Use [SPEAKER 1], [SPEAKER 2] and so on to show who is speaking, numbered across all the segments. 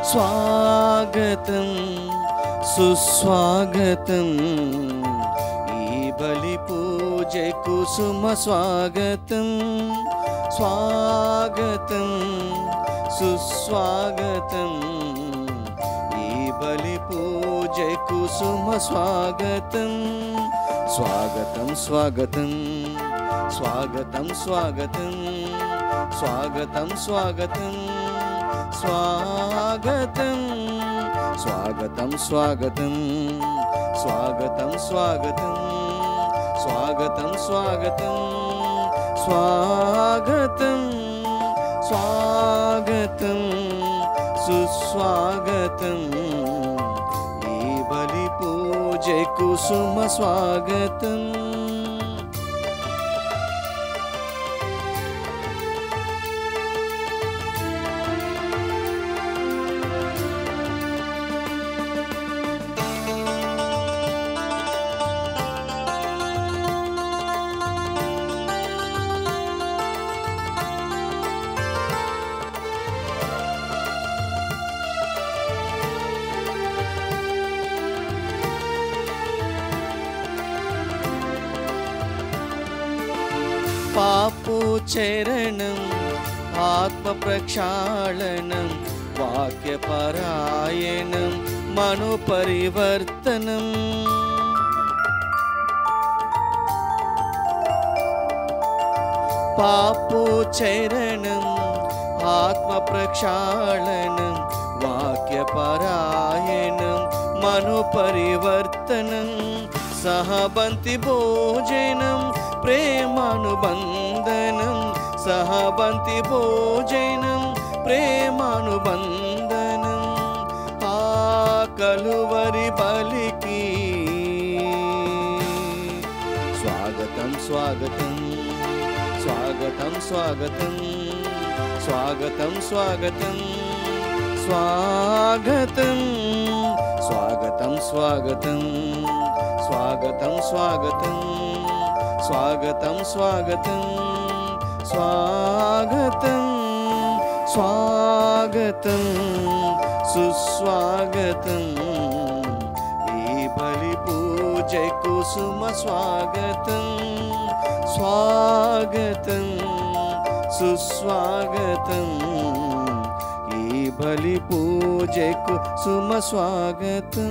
[SPEAKER 1] స్వాగతం సుస్వాగతం ఈ బలి పూజకు సుమ స్వాగతం స్వాగతం సుస్వాగతం ఈ బలి పూజకు సుమ స్వాగతం స్వాగతం స్వాగతం స్వాగతం స్వాగతం స్వాగతం స్వాగతం స్వాగతం స్వాగతం స్వాగతం స్వాగతం స్వాగతం స్వాగతం స్వాగతం స్వాగతం స్వాగతం సుస్వాగతం ఈ బలి పూజకు సుమ స్వాగతం పాపు చరణం ఆత్మ ప్రక్షాళనం వాక్యపరాయణం మను పరివర్తనం పాపు చరణం ఆత్మ ప్రక్షాళనం వాక్యపరాయణం మను పరివర్తనం సహబంతి భోజనం ప్రేమానుబంధనం సహబంతి భోజనం ప్రేమానుబంధనం ఆ కలువరి బలికి స్వాగతం స్వాగతం స్వాగతం స్వాగతం స్వాగతం స్వాగతం స్వాగతం స్వాగతం స్వాగతం స్వాగతం స్వాగతం స్వాగతం స్వాగతం స్వాగతం స్వాగతం సుస్వాగతం ఈ బలి పూజకు సుమ స్వాగతం స్వాగతం సుస్వాగతం ఈ బలి పూజకు సుమ స్వాగతం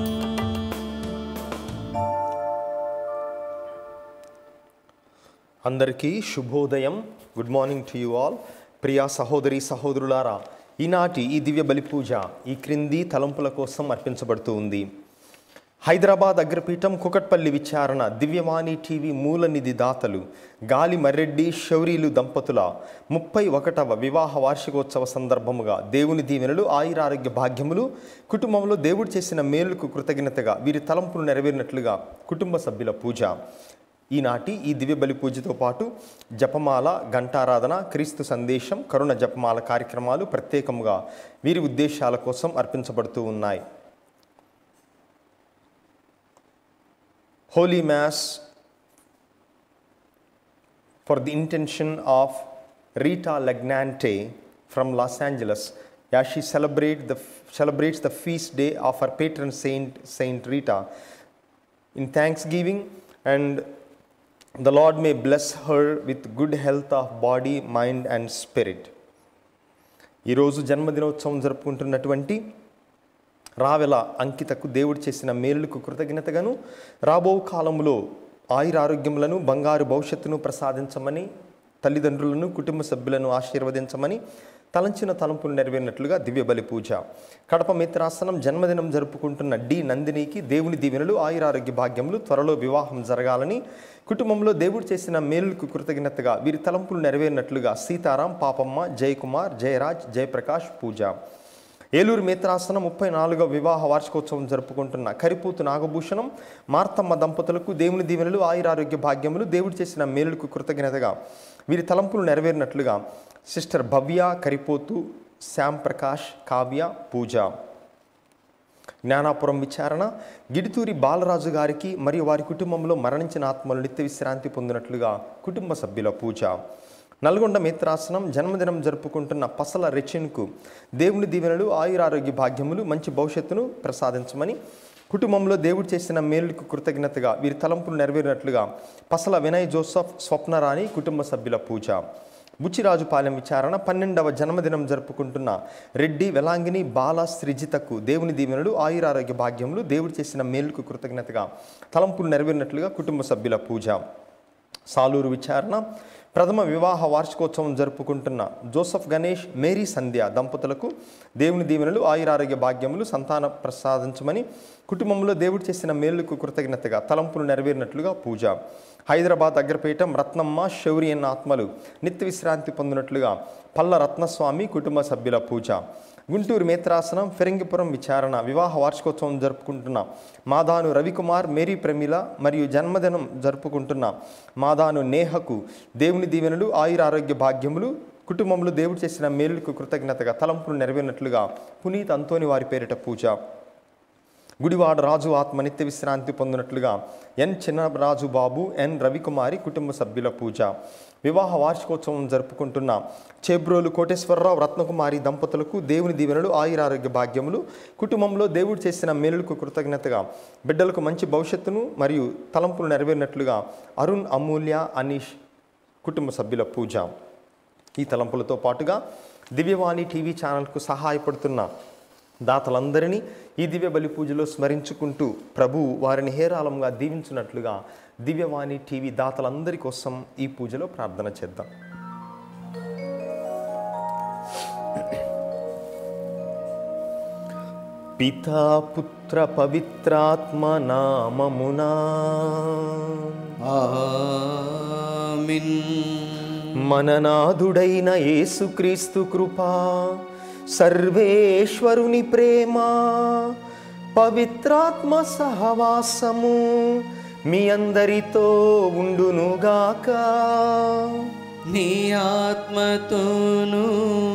[SPEAKER 2] అందరికీ శుభోదయం good morning to you all ప్రియా సహోదరి సహోదరులారా ఈనాటి ఈ దివ్య బలి పూజ ఈ క్రింది తలంపుల కోసం అర్పించబడుతూ ఉంది హైదరాబాద్ అగ్రపీఠం కుకట్పల్లి విచారణ దివ్యవాణి టీవీ మూలనిధి దాతలు గాలి మర్రెడ్డి శౌరీలు దంపతుల ముప్పై ఒకటవ వివాహ వార్షికోత్సవ సందర్భముగా దేవుని దీవెనలు ఆయురారోగ్య భాగ్యములు కుటుంబంలో దేవుడు చేసిన మేలుకు కృతజ్ఞతగా వీరి తలంపులు నెరవేరినట్లుగా కుటుంబ సభ్యుల పూజ ఈనాటి ఈ దివ్య బలి పూజతో పాటు జపమాల ఘంటారాధన క్రీస్తు సందేశం కరుణ జపమాల కార్యక్రమాలు ప్రత్యేకంగా వీరి ఉద్దేశాల కోసం అర్పించబడుతూ ఉన్నాయి Holy Mass for the intention of Rita Lagnante from Los Angeles as she celebrate the, celebrates the feast day of her patron saint, Saint Rita. In thanksgiving, and the Lord may bless her with good health of body, mind, and spirit. ఈరోజు జన్మదినోత్సవం జరుపుకుంటున్నటువంటి రావెల అంకితకు దేవుడు చేసిన మేలులకు కృతజ్ఞతగాను రాబో కాలంలో ఆయురారోగ్యములను బంగారు భవిష్యత్తును ప్రసాదించమని తల్లిదండ్రులను కుటుంబ సభ్యులను ఆశీర్వదించమని తలంచిన తలంపులు నెరవేరినట్లుగా దివ్య బలి పూజ కడప మిత్రాసనం జన్మదినం జరుపుకుంటున్న డి నందినికి దేవుని దీవెనలు ఆయురారోగ్య భాగ్యములు త్వరలో వివాహం జరగాలని కుటుంబంలో దేవుడు చేసిన మేలుకు కృతజ్ఞతగా వీరి తలంపులు నెరవేరినట్లుగా సీతారాం పాపమ్మ జయకుమార్ జయరాజ్ జయప్రకాష్ పూజ ఏలూరు మిత్రాసనం ముప్పై నాలుగవ వివాహ వార్షికోత్సవం జరుపుకుంటున్న కరిపూతు నాగభూషణం మార్తమ్మ దంపతులకు దేవుని దీవెనలు ఆయురారోగ్య భాగ్యములు దేవుడు చేసిన మేలుకు కృతజ్ఞతగా వీరి తలంపులు నెరవేరినట్లుగా సిస్టర్ భవ్య కరిపోతు శ్యామ్ ప్రకాష్ కావ్య పూజ జ్ఞానాపురం విచారణ గిడితూరి బాలరాజు గారికి మరియు వారి కుటుంబంలో మరణించిన ఆత్మలు నిత్య విశ్రాంతి పొందినట్లుగా కుటుంబ సభ్యుల పూజ నల్గొండ మిత్రాసనం జన్మదినం జరుపుకుంటున్న పసల రెచ్చిన్కు దేవుని దీవెనలు ఆయురారోగ్య భాగ్యములు మంచి భవిష్యత్తును ప్రసాదించమని కుటుంబంలో దేవుడు చేసిన మేలుకు కృతజ్ఞతగా వీరి తలంపులు నెరవేరినట్లుగా పసల వినయ్ జోసఫ్ స్వప్నరాణి కుటుంబ సభ్యుల పూజ బుచ్చిరాజుపాలెం విచారణ పన్నెండవ జన్మదినం జరుపుకుంటున్న రెడ్డి వెలాంగిని బాల సృజితకు దేవుని దీవెనలు ఆయురారోగ్య భాగ్యములు దేవుడు చేసిన మేలుకు కృతజ్ఞతగా తలంపులు నెరవేరినట్లుగా కుటుంబ సభ్యుల పూజ సాలూరు విచారణ ప్రథమ వివాహ వార్షికోత్సవం జరుపుకుంటున్న జోసఫ్ గణేష్ మేరీ సంధ్య దంపతులకు దేవుని దీవెనలు ఆయురారోగ్య భాగ్యములు సంతాన ప్రసాదించమని కుటుంబంలో దేవుడు చేసిన మేలుకు కృతజ్ఞతగా తలంపులు నెరవేరినట్లుగా పూజ హైదరాబాద్ అగ్రపీఠం రత్నమ్మ శౌరి అన్న ఆత్మలు నిత్య విశ్రాంతి పొందినట్లుగా పల్ల రత్నస్వామి కుటుంబ సభ్యుల పూజ గుంటూరు మేత్రాసనం ఫిరంగిపురం విచారణ వివాహ వార్షికోత్సవం జరుపుకుంటున్న మాదాను రవికుమార్ మేరీ ప్రమిల మరియు జన్మదినం జరుపుకుంటున్న మాదాను నేహకు దేవుని దీవెనలు ఆయురారోగ్య భాగ్యములు కుటుంబంలో దేవుడు చేసిన మేలుకు కృతజ్ఞతగా తలంపులు నెరవేరినట్లుగా పునీత్ అంతోని వారి పేరిట పూజ గుడివాడ రాజు ఆత్మ నిత్య విశ్రాంతి పొందినట్లుగా ఎన్ చిన్నరాజు బాబు ఎన్ రవికుమారి కుటుంబ సభ్యుల పూజ వివాహ వార్షికోత్సవం జరుపుకుంటున్న చేబ్రోలు కోటేశ్వరరావు రత్నకుమారి దంపతులకు దేవుని దీవెనలు ఆయురారోగ్య భాగ్యములు కుటుంబంలో దేవుడు చేసిన మేలుకు కృతజ్ఞతగా బిడ్డలకు మంచి భవిష్యత్తును మరియు తలంపులు నెరవేరినట్లుగా అరుణ్ అమూల్య అనీష్ కుటుంబ సభ్యుల పూజ ఈ తలంపులతో పాటుగా దివ్యవాణి టీవీ ఛానల్కు సహాయపడుతున్న దాతలందరినీ ఈ దివ్య బలి పూజలో స్మరించుకుంటూ ప్రభు వారిని హేరాళంగా దీవించినట్లుగా దివ్యవాణి టీవీ దాతలందరి కోసం ఈ పూజలో ప్రార్థన చేద్దాం పితా పుత్ర పవిత్రాత్మ నామమునా
[SPEAKER 1] ఆమిన్
[SPEAKER 2] మననాథుడైన యేసుక్రీస్తు కృపా సర్వేశ్వరుని ప్రేమ పవిత్రాత్మ సహవాసము మీ అందరితో ఉండునుగాక
[SPEAKER 1] నీ ఆత్మతోను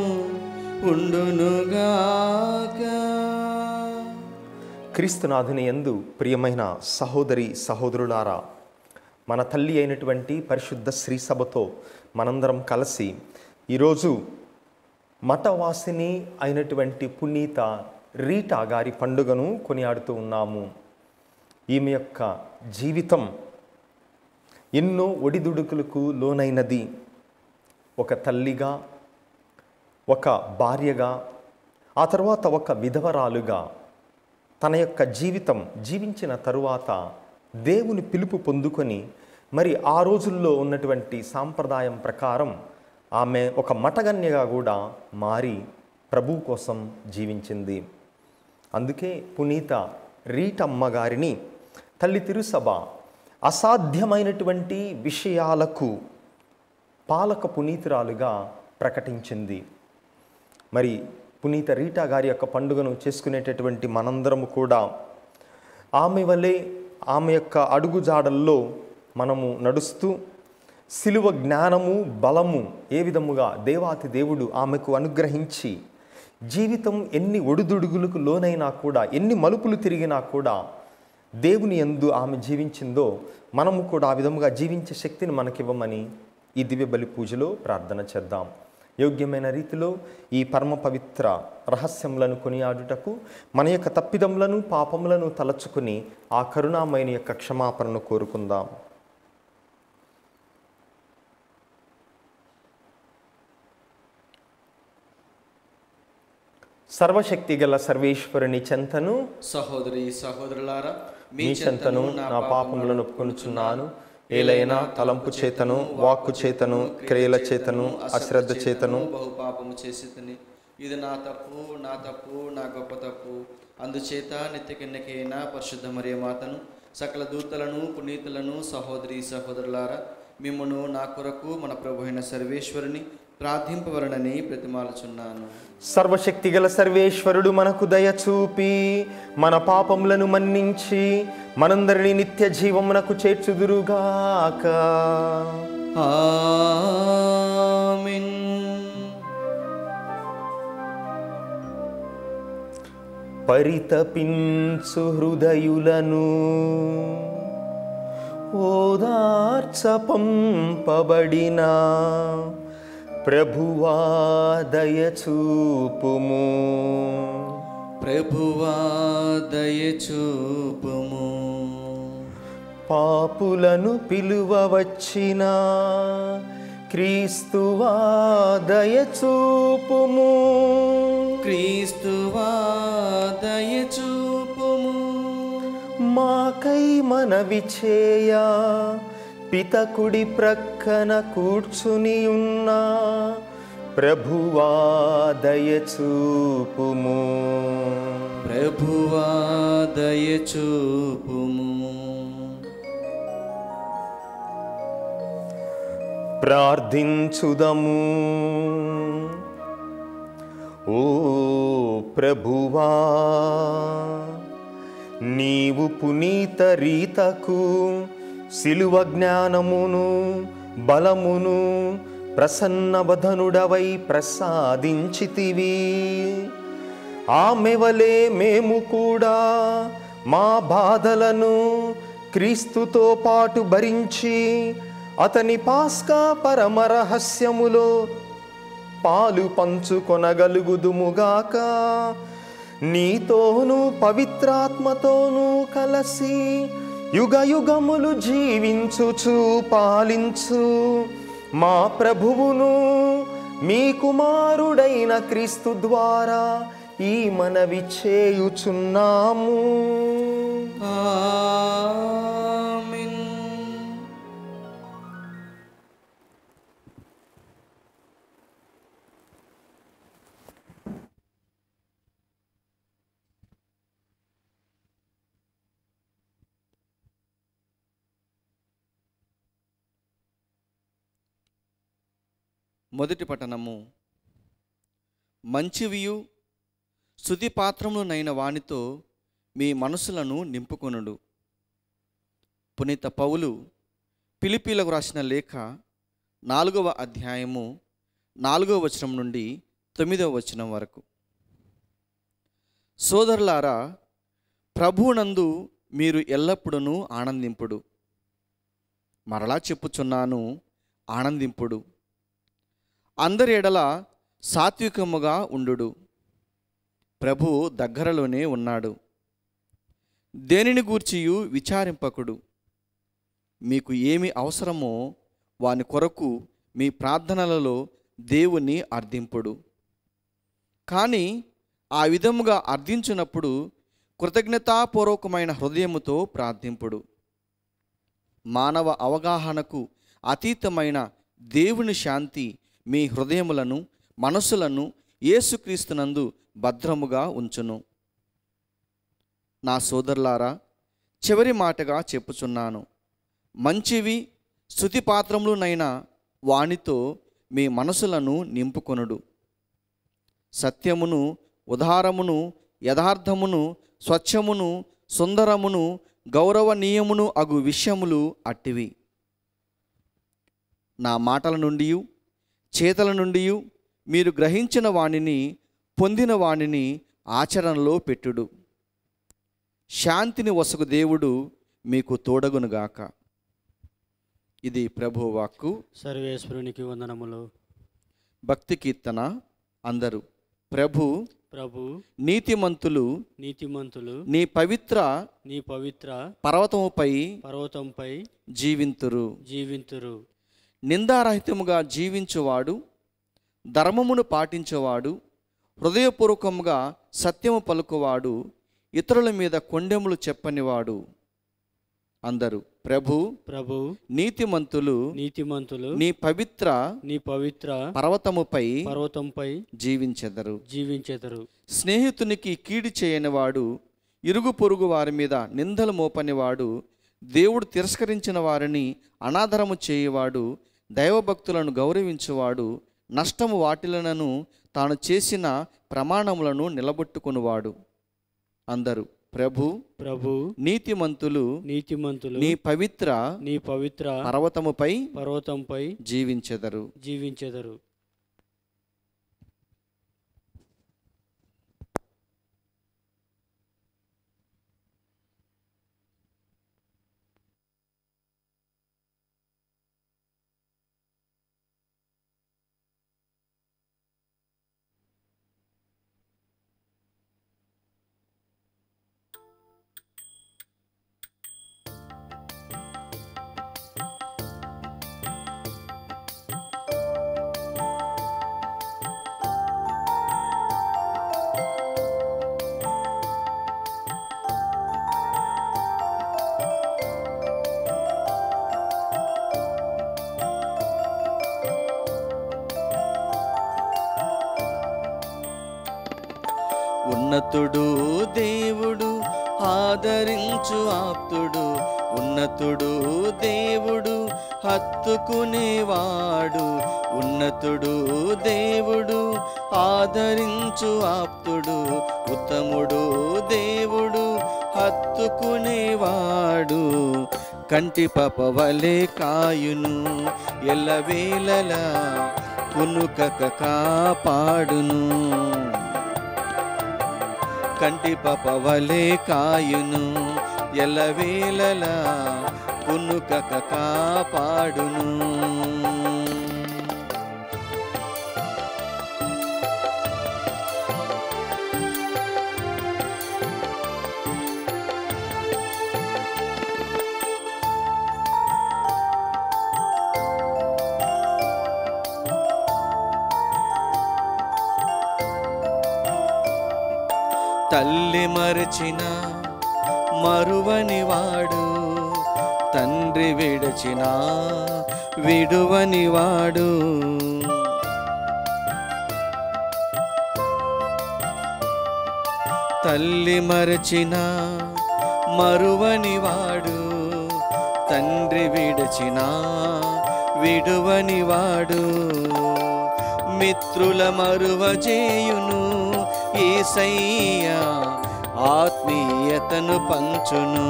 [SPEAKER 1] ఉండునుగాక
[SPEAKER 2] క్రీస్తునాథుని యందు ప్రియమైన సహోదరి సహోదరులారా మన తల్లి అయినటువంటి పరిశుద్ధ శ్రీ సభతో మనందరం కలిసి ఈరోజు మఠవాసిని అయినటువంటి పునీత రీటా గారి పండుగను కొనియాడుతూ ఉన్నాము ఈమె యొక్క జీవితం ఎన్నో ఒడిదుడుకులకు లోనైనది ఒక తల్లిగా ఒక భార్యగా ఆ తర్వాత ఒక విధవరాలుగా తన యొక్క జీవితం జీవించిన తరువాత దేవుని పిలుపు పొందుకొని మరి ఆ రోజుల్లో ఉన్నటువంటి సాంప్రదాయం ప్రకారం ఆమె ఒక మటగన్యగా కూడా మారి ప్రభు కోసం జీవించింది అందుకే పునీత రీటమ్మ గారిని తల్లి తిరుసభ అసాధ్యమైనటువంటి విషయాలకు పాలక పునీతురాలుగా ప్రకటించింది మరి పునీత రీటా గారి యొక్క పండుగను చేసుకునేటటువంటి మనందరము కూడా ఆమె వలె ఆమె యొక్క అడుగుజాడల్లో మనము నడుస్తూ సిలువ జ్ఞానము బలము ఏ విధముగా దేవాతి దేవుడు ఆమెకు అనుగ్రహించి జీవితం ఎన్ని ఒడిదుడుగులకు లోనైనా కూడా ఎన్ని మలుపులు తిరిగినా కూడా దేవుని ఎందు ఆమె జీవించిందో మనము కూడా ఆ విధముగా జీవించే శక్తిని మనకివ్వమని ఈ దివ్య బలి పూజలో ప్రార్థన చేద్దాం యోగ్యమైన రీతిలో ఈ పరమ పవిత్ర రహస్యములను కొనియాడుటకు మన యొక్క తప్పిదములను పాపములను తలచుకుని ఆ కరుణామయుని యొక్క క్షమాపణను కోరుకుందాం సర్వశక్తి గల సర్వేశ్వరుని చెంతను
[SPEAKER 1] సహోదరి సహోదరులారా
[SPEAKER 2] మీ చెంతను నా పాపములను ఒప్పుకొనుచున్నాను ఏలైనా తలంపు చేతను వాక్కు చేతను క్రియల చేతను అశ్రద్ధ చేతను
[SPEAKER 1] బహు పాపము చేసి ఇది నా తప్పు నా తప్పు నా గొప్ప తప్పు అందుచేత నిత్యకెన్నకైన పరిశుద్ధ మరియ మాతను సకల దూతలను పునీతులను సహోదరి సహోదరులారా మిమ్మను నా కొరకు మన ప్రభు అయిన సర్వేశ్వరుని ప్రార్థింపవలనని ప్రతిమాలుచున్నాను
[SPEAKER 2] సర్వశక్తి గల సర్వేశ్వరుడు మనకు దయ చూపి మన పాపములను మన్నించి మనందరినీ నిత్య జీవమునకు చేర్చుదురుగాక
[SPEAKER 1] ఆమేన్
[SPEAKER 2] పరితపించు హృదయులను ఓదార్చ పంపబడిన ప్రభువా దయచూపుము
[SPEAKER 1] ప్రభువా దయచూపుము
[SPEAKER 2] పాపులను పిలువవచ్చిన క్రీస్తువా దయచూపుము
[SPEAKER 1] క్రీస్తువా దయచూపుము
[SPEAKER 2] మాకై మనవి చేయ పితకుడి ప్రక్కన కూర్చుని ఉన్న ప్రభువా దయచూపుము
[SPEAKER 1] ప్రభువా దయచూపుము
[SPEAKER 2] ప్రార్థించుదము ఓ ప్రభువా నీవు పునీత రీతకు సిలువ జ్ఞానమును బలమును ప్రసన్నవధనుడవై ప్రసాదించితివి ఆమె వలె మేము కూడా మా బాధలను క్రీస్తుతో పాటు భరించి అతని పాస్కా పరమ రహస్యములో పాలు పంచుకొనగలుగుదుముగాక నీతోనూ పవిత్రాత్మతోనూ కలసి యుగ యుగములు జీవించుచు పాలించు మా ప్రభువును మీ కుమారుడైన క్రీస్తు ద్వారా ఈ మనవి చేయుచున్నాము
[SPEAKER 1] ఆమేన్ మొదటి పట్టణము మంచివియు శుద్ధి పాత్రములనైన వానితో మీ మనసులను నింపుకొనుడు పునీత పౌలు పిలిపిలకు రాసిన లేఖ నాలుగవ అధ్యాయము నాలుగవ వచనం నుండి తొమ్మిదవ వచనం వరకు సోదరులారా ప్రభువునందు మీరు ఎల్లప్పుడూ ఆనందింపుడు మరలా చెప్పుచున్నాను ఆనందింపుడు అందరి ఎడల సాత్వికముగా ఉండుడు ప్రభు దగ్గరలోనే ఉన్నాడు దేనిని గూర్చియు విచారింపకుడు మీకు ఏమి అవసరమో వాని కొరకు మీ ప్రార్థనలలో దేవుని అర్థింపుడు కానీ ఆ విధముగా అర్థించినప్పుడు కృతజ్ఞతాపూర్వకమైన హృదయముతో ప్రార్థింపుడు మానవ అవగాహనకు అతీతమైన దేవుని శాంతి మీ హృదయములను మనసులను యేసుక్రీస్తునందు భద్రముగా ఉంచును నా సోదరులారా చివరి మాటగా చెప్పుచున్నాను మంచివి స్థుతిపాత్రములునైన వానితో మీ మనసులను నింపుకొనుడు సత్యమును ఉదారమును యథార్థమును స్వచ్ఛమును సుందరమును గౌరవనీయమును అగు విషయములు అట్టివి నా మాటల నుండి చేతల నుండి మీరు గ్రహించిన వానిని పొందిన వానిని ఆచరణలో పెట్టుడు శాంతిని వసగు దేవుడు మీకు తోడగునుగాక ఇది ప్రభు వాక్కు
[SPEAKER 3] సర్వేశ్వరునికి వందనములు
[SPEAKER 1] భక్తి కీర్తన అందరూ ప్రభు
[SPEAKER 3] ప్రభు
[SPEAKER 1] నీతిమంతులు
[SPEAKER 3] నీతిమంతులు
[SPEAKER 1] నీ పవిత్ర
[SPEAKER 3] నీ పవిత్ర
[SPEAKER 1] పర్వతముపై
[SPEAKER 3] పర్వతంపై
[SPEAKER 1] జీవింతురు
[SPEAKER 3] జీవింతురు
[SPEAKER 1] నిందారహితముగా జీవించువాడు ధర్మమును పాటించువాడు హృదయపూర్వకముగా సత్యము పలుకువాడు ఇతరుల మీద కొండెములు చెప్పనివాడు అందరూ ప్రభు
[SPEAKER 3] ప్రభు
[SPEAKER 1] నీతిమంతులు
[SPEAKER 3] నీతిమంతులు
[SPEAKER 1] నీ పవిత్ర
[SPEAKER 3] నీ పవిత్ర
[SPEAKER 1] పర్వతముపై
[SPEAKER 3] పర్వతంపై
[SPEAKER 1] జీవించెదరు
[SPEAKER 3] జీవించెదరు
[SPEAKER 1] స్నేహితునికి కీడి చేయనివాడు ఇరుగు పొరుగు వారి మీద నిందలు మోపనివాడు దేవుడు తిరస్కరించిన వారిని అనాదరము చేయువాడు దైవభక్తులను గౌరవించువాడు నష్టము వాటిలనను తాను చేసిన ప్రమాణములను నిలబెట్టుకునివాడు అందరూ ప్రభు
[SPEAKER 3] ప్రభు
[SPEAKER 1] నీతిమంతులు
[SPEAKER 3] నీతిమంతులు
[SPEAKER 1] నీ పవిత్ర
[SPEAKER 3] నీ పవిత్ర
[SPEAKER 1] పర్వతముపై
[SPEAKER 3] పర్వతంపై
[SPEAKER 1] జీవించెదరు
[SPEAKER 3] జీవించెదరు
[SPEAKER 1] ఉన్నతుడు దేవుడు ఆదరించు ఆప్తుడు ఉన్నతుడు దేవుడు హత్తుకునేవాడు ఉన్నతుడు దేవుడు ఆదరించు ఆప్తుడు ఉత్తముడు దేవుడు హత్తుకునేవాడు కంటి పపవలే కాయును ఎల్లవేళలా కునుకక కాపాడును కంటి పపవలే కాయును ఎల్లవేళలా కునుకక కాపాడును తల్లి మరచిన మరువని వాడు తండ్రి విడచిన విడువని వాడు తల్లి మరచిన మరువని వాడు తండ్రి విడచిన విడువని వాడు మిత్రుల మరువజేయును ఏసయ్య ఆత్మీయతను పంచును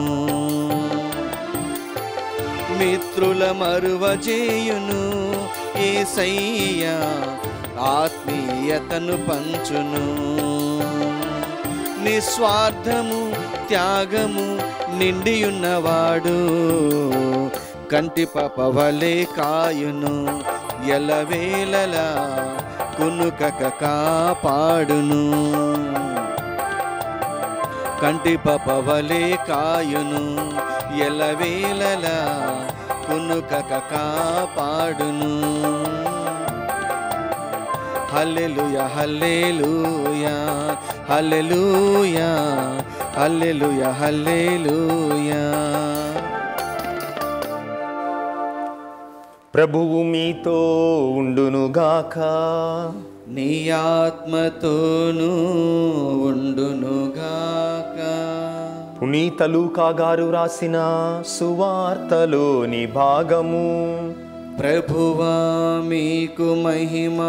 [SPEAKER 1] మిత్రుల మరువజేయును ఏసయ్య ఆత్మీయతను పంచును నిస్వార్థము త్యాగము నిండియున్నవాడు కంటి పపవలే కాయును ఎలవేళలా కునుకక కాపాడును కంటి పపవలే కాయును ఎలవేళలా కునుకక కాపాడును హల్లెలూయ హల్లెలూయ హల్లెలూయ హల్లెలూయ హల్లెలూయ
[SPEAKER 2] ప్రభువు మీతో ఉండునుగాక
[SPEAKER 1] నీ ఆత్మతోనూ ఉండునుగాక
[SPEAKER 2] పునీత లూకా గారు రాసిన సువార్తలోని భాగము
[SPEAKER 1] ప్రభువా మీకు మహిమ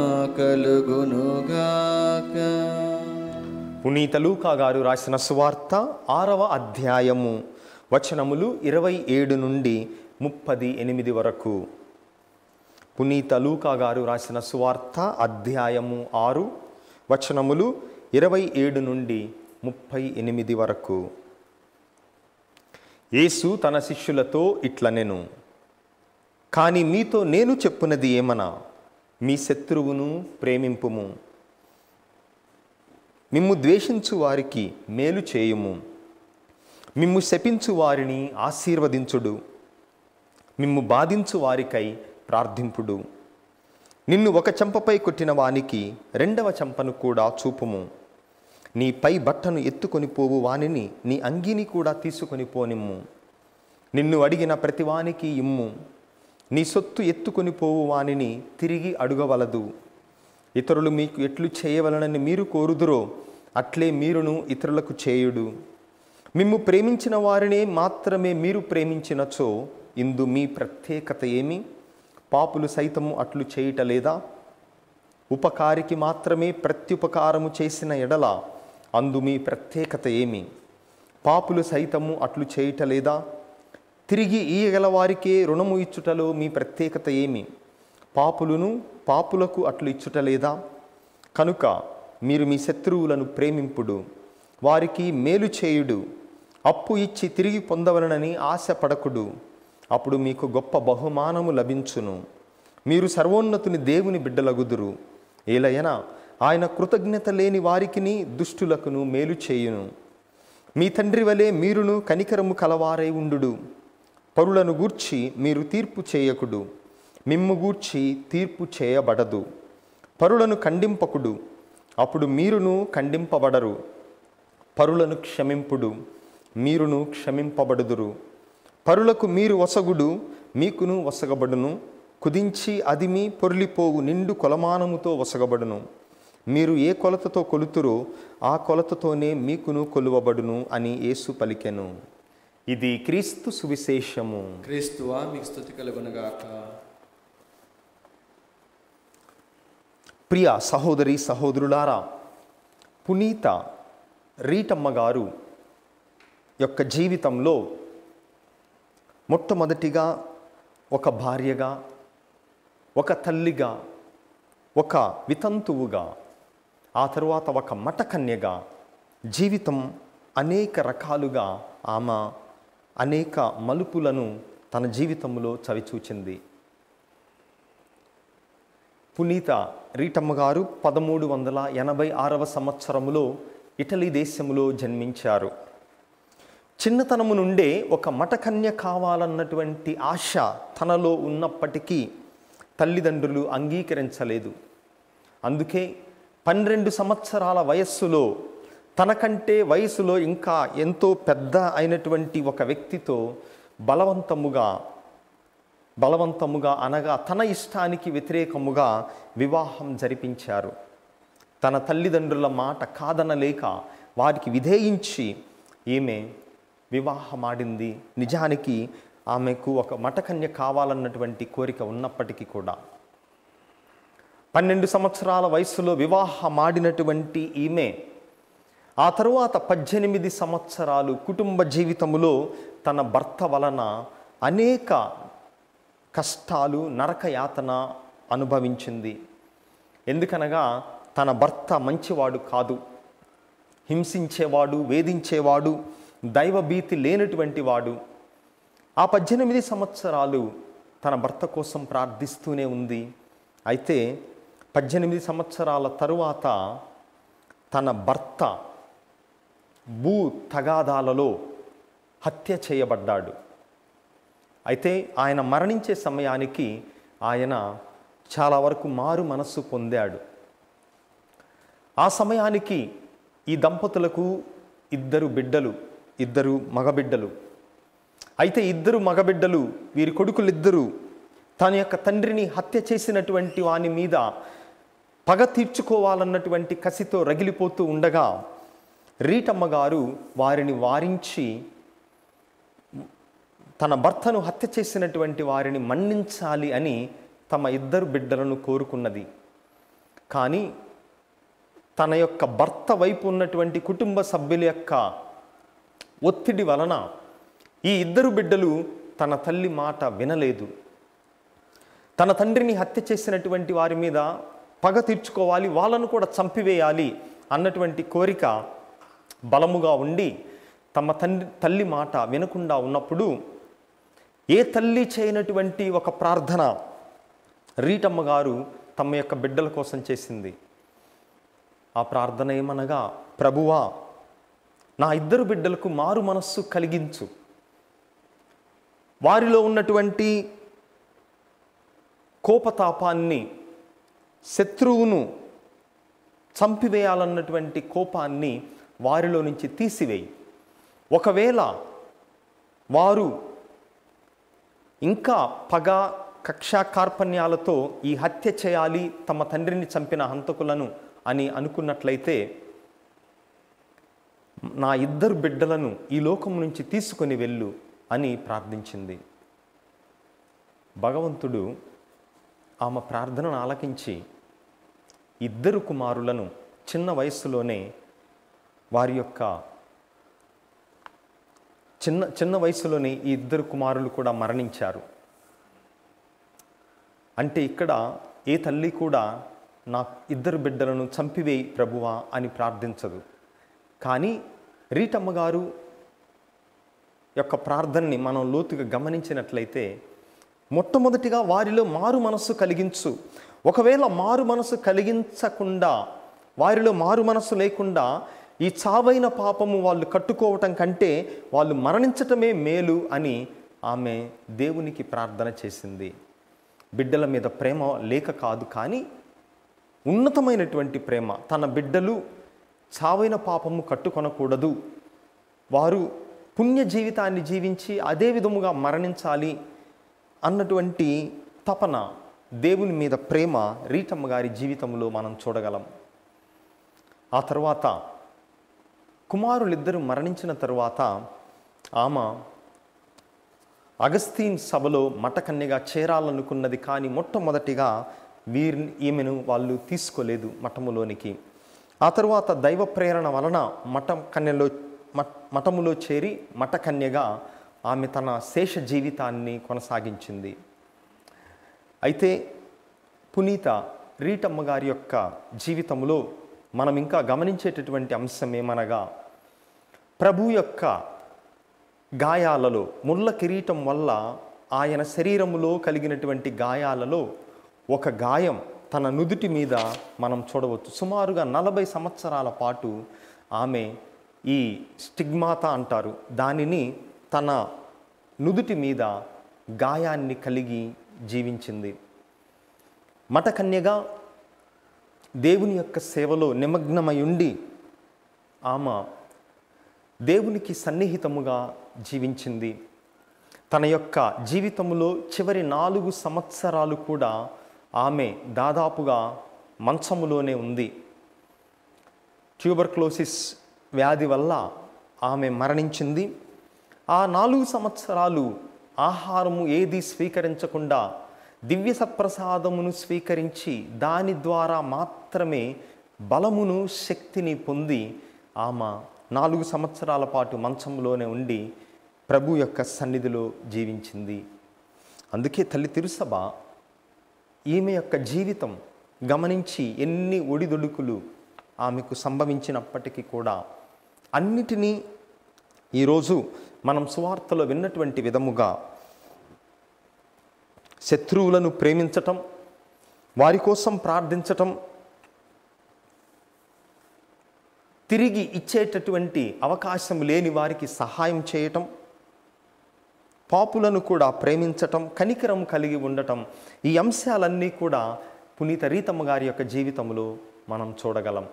[SPEAKER 1] కలుగునుగాక
[SPEAKER 2] పునీత లూకా గారు రాసిన సువార్త ఆరవ అధ్యాయము వచనములు ఇరవై ఏడు నుండి ముప్పది ఎనిమిది వరకు పునీత లూకా గారు రాసిన సువార్త అధ్యాయము ఆరు వచనములు ఇరవై ఏడు నుండి ముప్పై ఎనిమిది వరకు యేసు తన శిష్యులతో ఇట్లనెను కానీ మీతో నేను చెప్పున్నది ఏమనా మీ శత్రువును ప్రేమింపుము మిమ్ము ద్వేషించు వారికి మేలు చేయుము మిమ్ము శపించు వారిని ఆశీర్వదించుడు మిమ్ము బాధించు వారికై ప్రార్థింపుడు నిన్ను ఒక చెంపపై కొట్టిన వానికి రెండవ చెంపను కూడా చూపుము నీ పై బట్టను ఎత్తుకొని పోవు వానిని నీ అంగీని కూడా తీసుకొని పోనిమ్ము నిన్ను అడిగిన ప్రతివానికి ఇమ్ము నీ సొత్తు ఎత్తుకొని పోవు వానిని తిరిగి అడుగవలదు ఇతరులు మీకు ఎట్లు చేయవలనని మీరు కోరుదురో అట్లే మీరును ఇతరులకు చేయుడు మిమ్ము ప్రేమించిన వారినే మాత్రమే మీరు ప్రేమించినచో ఇందు మీ ప్రత్యేకత ఏమి పాపులు సైతము అట్లు చేయుటలేదా ఉపకారికి మాత్రమే ప్రత్యుపకారము చేసిన ఎడల అందు మీ ప్రత్యేకత ఏమి పాపులు సైతము అట్లు చేయుటలేదా తిరిగి ఈయగల వారికే రుణము ఇచ్చుటలో మీ ప్రత్యేకత ఏమి పాపులను పాపులకు అట్లు ఇచ్చుటలేదా కనుక మీరు మీ శత్రువులను ప్రేమింపుడు వారికి మేలు చేయుడు అప్పు ఇచ్చి తిరిగి పొందవలనని ఆశపడకుడు అప్పుడు మీకు గొప్ప బహుమానము లభించును మీరు సర్వోన్నతుని దేవుని బిడ్డలగుదురు ఏలయనా ఆయన కృతజ్ఞత లేని వారికిని దుష్టులకును మేలు చేయును మీ తండ్రి వలె మీరును కనికరము కలవారై ఉండుడు పరులను గూర్చి మీరు తీర్పు చేయకుడు మిమ్ము గూర్చి తీర్పు చేయబడదు పరులను ఖండింపకుడు అప్పుడు మీరును ఖండింపబడరు పరులను క్షమింపుడు మీరును క్షమింపబడుదురు పరులకు మీరు వసగుడు మీకును వసగబడును కుదించి అదిమి పొర్లిపోవు నిండు కొలమానముతో వసగబడును మీరు ఏ కొలతతో కొలుతురో ఆ కొలతతోనే మీకును కొలువబడును అని యేసు పలికెను ఇది క్రీస్తు సువిశేషము
[SPEAKER 1] క్రీస్తువా మీకు స్థుతి కలుగునుగాక
[SPEAKER 2] ప్రియ సహోదరి సహోదరులారా పునీత రీటమ్మ గారు యొక్క జీవితంలో మొట్టమొదటిగా ఒక భార్యగా ఒక తల్లిగా ఒక వితంతువుగా ఆ తరువాత ఒక మటకన్యగా జీవితం అనేక రకాలుగా ఆమె అనేక మలుపులను తన జీవితంలో చవిచూచింది పునీత రీటమ్మ గారు పదమూడు వందల ఎనభై ఆరవ సంవత్సరములో ఇటలీ దేశంలో జన్మించారు చిన్నతనము నుండే ఒక మటకన్య కావాలన్నటువంటి ఆశ తనలో ఉన్నప్పటికీ తల్లిదండ్రులు అంగీకరించలేదు అందుకే పన్నెండు సంవత్సరాల వయస్సులో తనకంటే వయసులో ఇంకా ఎంతో పెద్ద అయినటువంటి ఒక వ్యక్తితో బలవంతముగా బలవంతముగా అనగా తన ఇష్టానికి వ్యతిరేకముగా వివాహం జరిపించారు తన తల్లిదండ్రుల మాట కాదనలేక వారికి విధేయించి ఈమె వివాహమాడింది నిజానికి ఆమెకు ఒక మటకన్య కావాలన్నటువంటి కోరిక ఉన్నప్పటికీ కూడా పన్నెండు సంవత్సరాల వయసులో వివాహమాడినటువంటి ఈమె ఆ తరువాత పద్దెనిమిది సంవత్సరాలు కుటుంబ జీవితములో తన భర్త వలన అనేక కష్టాలు నరకయాతన అనుభవించింది ఎందుకనగా తన భర్త మంచివాడు కాదు హింసించేవాడు వేధించేవాడు దైవభీతి లేనటువంటి వాడు ఆ పద్దెనిమిది సంవత్సరాలు తన భర్త కోసం ప్రార్థిస్తూనే ఉంది అయితే పద్దెనిమిది సంవత్సరాల తరువాత తన భర్త భూ తగాదాలలో హత్య చేయబడ్డాడు అయితే ఆయన మరణించే సమయానికి ఆయన చాలా వరకు మారు మనస్సు పొందాడు ఆ సమయానికి ఈ దంపతులకు ఇద్దరు బిడ్డలు ఇద్దరు మగబిడ్డలు అయితే ఇద్దరు మగబిడ్డలు వీరి కొడుకులిద్దరూ తన యొక్క తండ్రిని హత్య చేసినటువంటి వాని మీద పగ తీర్చుకోవాలన్నటువంటి కసితో రగిలిపోతూ ఉండగా రీటమ్మ గారు వారిని వారించి తన భర్తను హత్య చేసినటువంటి వారిని మన్నించాలి అని తమ ఇద్దరు బిడ్డలను కోరుకున్నది కానీ తన యొక్క భర్త వైపు ఉన్నటువంటి కుటుంబ సభ్యుల యొక్క ఒత్తిడి వలన ఈ ఇద్దరు బిడ్డలు తన తల్లి మాట వినలేదు తన తండ్రిని హత్య చేసినటువంటి వారి మీద పగ తీర్చుకోవాలి వాళ్ళను కూడా చంపివేయాలి అన్నటువంటి కోరిక బలముగా ఉండి తమ తండ్రి తల్లి మాట వినకుండా ఉన్నప్పుడు ఏ తల్లి చేయనటువంటి ఒక ప్రార్థన రీటమ్మ గారు తమ యొక్క బిడ్డల కోసం చేసింది ఆ ప్రార్థన ఏమనగా ప్రభువా నా ఇద్దరు బిడ్డలకు మారు మనస్సు కలిగించు వారిలో ఉన్నటువంటి కోపతాపాన్ని శత్రువును చంపివేయాలన్నటువంటి కోపాన్ని వారిలో నుంచి తీసివేయి ఒకవేళ వారు ఇంకా పగ కక్షా కార్పణ్యాలతో ఈ హత్య చేయాలి తమ తండ్రిని చంపిన హంతకులను అని అనుకున్నట్లయితే నా ఇద్దరు బిడ్డలను ఈ లోకం నుంచి తీసుకొని వెళ్ళు అని ప్రార్థించింది భగవంతుడు ఆమె ప్రార్థనను ఆలకించి ఇద్దరు కుమారులను చిన్న వయస్సులోనే వారి యొక్క చిన్న చిన్న వయసులోనే ఈ ఇద్దరు కుమారులు కూడా మరణించారు అంటే ఇక్కడ ఏ తల్లి కూడా నా ఇద్దరు బిడ్డలను చంపివేయి ప్రభువా అని ప్రార్థించదు కానీ రీటమ్మ గారు యొక్క ప్రార్థనని మనం లోతుగా గమనించినట్లయితే మొట్టమొదటిగా వారిలో మారు మనస్సు కలిగించు ఒకవేళ మారు మనస్సు కలిగించకుండా వారిలో మారు మనస్సు లేకుండా ఈ చావైన పాపము వాళ్ళు కట్టుకోవటం కంటే వాళ్ళు మరణించటమే మేలు అని ఆమె దేవునికి ప్రార్థన చేసింది బిడ్డల మీద ప్రేమ లేక కాదు కానీ ఉన్నతమైనటువంటి ప్రేమ తన బిడ్డలు చావైన పాపము కట్టుకొనకూడదు వారు పుణ్య జీవితాన్ని జీవించి అదే విధముగా మరణించాలి అన్నటువంటి తపన దేవుని మీద ప్రేమ రీటమ్మ గారి జీవితంలో మనం చూడగలం ఆ తర్వాత కుమారులిద్దరూ మరణించిన తరువాత ఆమె అగస్తీన్ సభలో మఠకన్యగా చేరాలనుకున్నది కానీ మొట్టమొదటిగా వీరిని ఈమెను వాళ్ళు తీసుకోలేదు మఠములోనికి ఆ తరువాత దైవ ప్రేరణ వలన మఠ కన్యలో మఠ- మఠములో చేరి మఠకన్యగా ఆమె తన శేష జీవితాన్ని కొనసాగించింది అయితే పునీత రీటమ్మ గారి యొక్క జీవితంలో మనం ఇంకా గమనించేటటువంటి అంశం ఏమనగా ప్రభు యొక్క గాయాలలో ముళ్ళ కిరీటం వల్ల ఆయన శరీరములో కలిగినటువంటి గాయాలలో ఒక గాయం తన నుదుటి మీద మనం చూడవచ్చు సుమారుగా నలభై సంవత్సరాల పాటు ఆమె ఈ స్టిగ్మాత అంటారు దానిని తన నుదుటి మీద గాయాన్ని కలిగి జీవించింది మఠకన్యగా దేవుని యొక్క సేవలో నిమగ్నమై ఉండి ఆమె దేవునికి సన్నిహితముగా జీవించింది తన యొక్క జీవితంలో చివరి నాలుగు సంవత్సరాలు కూడా ఆమె దాదాపుగా మంచములోనే ఉంది ట్యూబర్క్లోసిస్ వ్యాధి వల్ల ఆమె మరణించింది ఆ నాలుగు సంవత్సరాలు ఆహారము ఏది స్వీకరించకుండా దివ్య సత్ప్రసాదమును స్వీకరించి దాని ద్వారా మాత్రమే బలమును శక్తిని పొంది ఆమె నాలుగు సంవత్సరాల పాటు మంచంలోనే ఉండి ప్రభు యొక్క సన్నిధిలో జీవించింది అందుకే తల్లి తిరుసభ ఈమె యొక్క జీవితం గమనించి ఎన్ని ఒడిదొడుకులు ఆమెకు సంభవించినప్పటికీ కూడా అన్నిటినీ ఈరోజు మనం సువార్తలో విన్నటువంటి విధముగా శత్రువులను ప్రేమించటం వారి కోసం ప్రార్థించటం తిరిగి ఇచ్చేటటువంటి అవకాశం లేని వారికి సహాయం చేయటం పాపులను కూడా ప్రేమించటం కనికరం కలిగి ఉండటం ఈ అంశాలన్నీ కూడా పునీత రీతమ్మ గారి యొక్క జీవితంలో మనం చూడగలం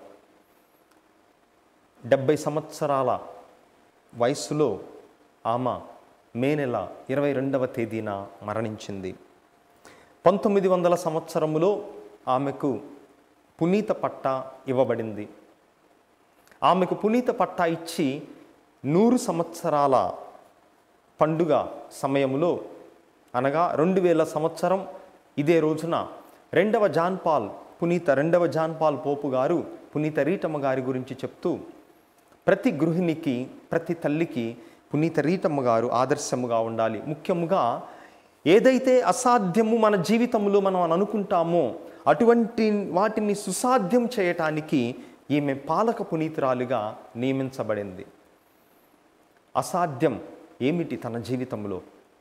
[SPEAKER 2] డెబ్బై సంవత్సరాల వయస్సులో ఆమె మే నెల ఇరవై రెండవ తేదీన మరణించింది పంతొమ్మిది వందల సంవత్సరములో ఆమెకు పునీత పట్ట ఇవ్వబడింది ఆమెకు పునీత పట్టా ఇచ్చి నూరు సంవత్సరాల పండుగ సమయంలో అనగా రెండు వేల సంవత్సరం ఇదే రోజున రెండవ జాన్ పాల్ పునీత రెండవ జాన్ పాల్ పోపు గారు పునీత రీటమ్మ గారి గురించి చెప్తూ ప్రతి గృహిణికి ప్రతి తల్లికి పునీత రీటమ్మ గారు ఆదర్శముగా ఉండాలి ముఖ్యముగా ఏదైతే అసాధ్యము మన జీవితంలో మనం అని అనుకుంటామో అటువంటి వాటిని సుసాధ్యం చేయటానికి ఈమె పాలక పునీతురాలుగా నియమించబడింది అసాధ్యం ఏమిటి తన జీవితంలో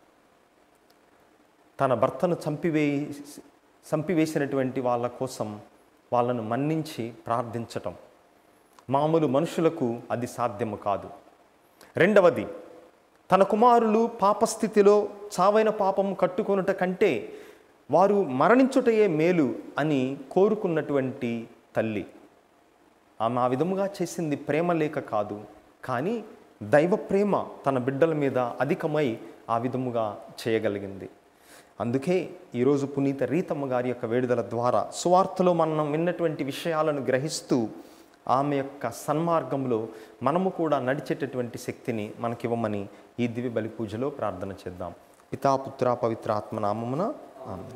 [SPEAKER 2] తన భర్తను చంపివేసి చంపివేసినటువంటి వాళ్ళ కోసం వాళ్ళను మన్నించి ప్రార్థించటం మామూలు మనుషులకు అది సాధ్యము కాదు రెండవది తన కుమారులు పాపస్థితిలో చావైన పాపము కట్టుకొనుట కంటే వారు మరణించుటయే మేలు అని కోరుకున్నటువంటి తల్లి ఆమె ఆ విధముగా చేసింది ప్రేమ లేక కాదు కానీ దైవ ప్రేమ తన బిడ్డల మీద అధికమై ఆ విధముగా చేయగలిగింది అందుకే ఈరోజు పునీత రీతమ్మ గారి యొక్క వేడుదల ద్వారా సువార్తలో మనం విన్నటువంటి విషయాలను గ్రహిస్తూ ఆమె యొక్క సన్మార్గంలో మనము కూడా నడిచేటటువంటి శక్తిని మనకివ్వమని ఈ దివ్య బలి పూజలో ప్రార్థన చేద్దాం పితాపుత్ర పవిత్ర ఆత్మ నామమున ఆమె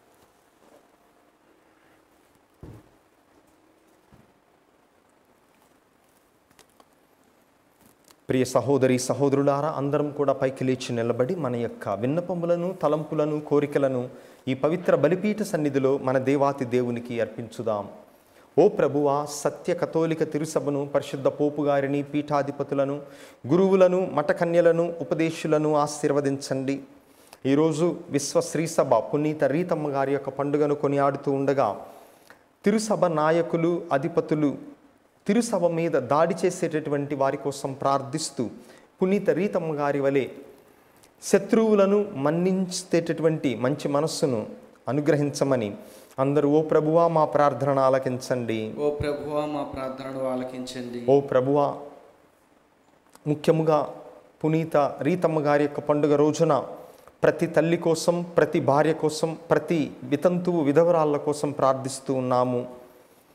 [SPEAKER 2] ప్రియ సహోదరి సహోదరులారా అందరం కూడా పైకి లేచి నిలబడి మన యొక్క విన్నపములను తలంపులను కోరికలను ఈ పవిత్ర బలిపీఠ సన్నిధిలో మన దేవాతి దేవునికి అర్పించుదాం ఓ ప్రభువా సత్య కథోలిక తిరుసభను పరిశుద్ధ పోపు గారిని పీఠాధిపతులను గురువులను మఠకన్యలను ఉపదేశులను ఆశీర్వదించండి ఈరోజు విశ్వ శ్రీసభ పునీత రీతమ్మ గారి యొక్క పండుగను కొనియాడుతూ ఉండగా తిరుసభ నాయకులు అధిపతులు తిరుసభ మీద దాడి చేసేటటువంటి వారి కోసం ప్రార్థిస్తూ పునీత రీతమ్మ గారి వలె శత్రువులను మన్నించేటటువంటి మంచి మనస్సును అనుగ్రహించమని అందరూ ఓ ప్రభువా మా ప్రార్థనను ఆలకించండి
[SPEAKER 1] ఓ ప్రభువా మా ప్రార్థనను ఆలకించండి
[SPEAKER 2] ఓ ప్రభువా ముఖ్యముగా పునీత రీతమ్మ గారి యొక్క పండుగ రోజున ప్రతి తల్లి కోసం ప్రతి భార్య కోసం ప్రతి వితంతువు విధవరాళ్ళ కోసం ప్రార్థిస్తూ ఉన్నాము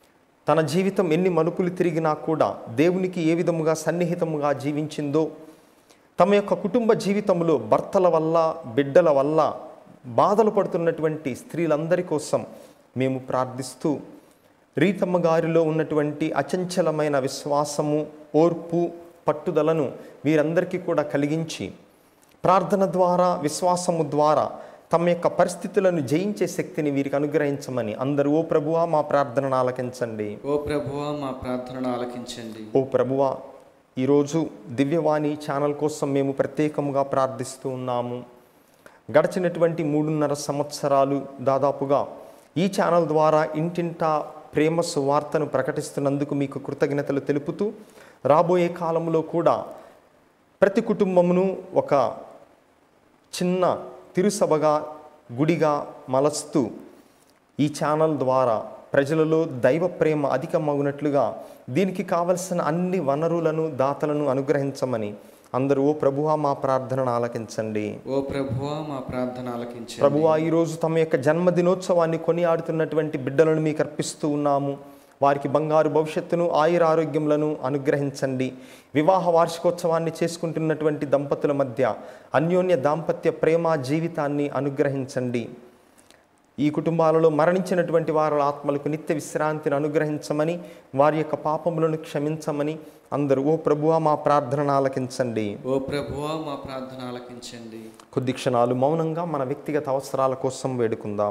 [SPEAKER 2] తన జీవితం ఎన్ని మలుపులు తిరిగినా కూడా దేవునికి ఏ విధముగా సన్నిహితముగా జీవించిందో తమ యొక్క కుటుంబ జీవితంలో భర్తల వల్ల బిడ్డల వల్ల బాధలు పడుతున్నటువంటి స్త్రీలందరి కోసం మేము ప్రార్థిస్తూ రీతమ్మ గారిలో ఉన్నటువంటి అచంచలమైన విశ్వాసము ఓర్పు పట్టుదలను వీరందరికీ కూడా కలిగించి ప్రార్థన ద్వారా విశ్వాసము ద్వారా తమ యొక్క పరిస్థితులను జయించే శక్తిని వీరికి అనుగ్రహించమని అందరూ ఓ ప్రభువా మా ప్రార్థనను ఆలకించండి
[SPEAKER 1] ఓ ప్రభువా మా ప్రార్థనను ఆలకించండి
[SPEAKER 2] ఓ ప్రభువా ఈరోజు దివ్యవాణి ఛానల్ కోసం మేము ప్రత్యేకముగా ప్రార్థిస్తూ ఉన్నాము గడిచినటువంటి మూడున్నర సంవత్సరాలు దాదాపుగా ఈ ఛానల్ ద్వారా ఇంటింటా ప్రేమ సువార్తను ప్రకటిస్తున్నందుకు మీకు కృతజ్ఞతలు తెలుపుతూ రాబోయే కాలంలో కూడా ప్రతి కుటుంబమును ఒక చిన్న తిరుసభగా గుడిగా మలస్తూ ఈ ఛానల్ ద్వారా ప్రజలలో దైవ ప్రేమ అధికమగునట్లుగా దీనికి కావలసిన అన్ని వనరులను దాతలను అనుగ్రహించమని అందరూ ఓ ప్రభువా మా ప్రార్థనను ఆలకించండి
[SPEAKER 1] ఓ ప్రభువా మా ప్రార్థన ఆలకించండి
[SPEAKER 2] ప్రభువా ఈరోజు తమ యొక్క జన్మదినోత్సవాన్ని కొనియాడుతున్నటువంటి బిడ్డలను మీకు అర్పిస్తూ ఉన్నాము వారికి బంగారు భవిష్యత్తును ఆయుర ఆరోగ్యములను అనుగ్రహించండి వివాహ వార్షికోత్సవాన్ని చేసుకుంటున్నటువంటి దంపతుల మధ్య అన్యోన్య దాంపత్య ప్రేమ జీవితాన్ని అనుగ్రహించండి ఈ కుటుంబాలలో మరణించినటువంటి వారి ఆత్మలకు నిత్య విశ్రాంతిని అనుగ్రహించమని వారి యొక్క పాపములను క్షమించమని అందరూ ఓ ప్రభువా మా ప్రార్థనను ఆలకించండి
[SPEAKER 1] ఓ ప్రభువా మా ప్రార్థన ఆలకించండి
[SPEAKER 2] కొద్ది క్షణాలు మౌనంగా మన వ్యక్తిగత అవసరాల కోసం వేడుకుందాం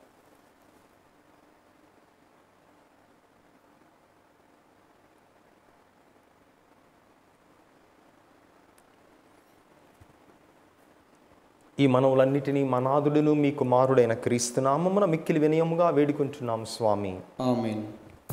[SPEAKER 2] ఈ మనవులన్నిటినీ మనాదుడును మీ కుమారుడైన క్రీస్తునామమున మిక్కిలి వినయముగా వేడుకుంటున్నాం స్వామి
[SPEAKER 1] ఆమేన్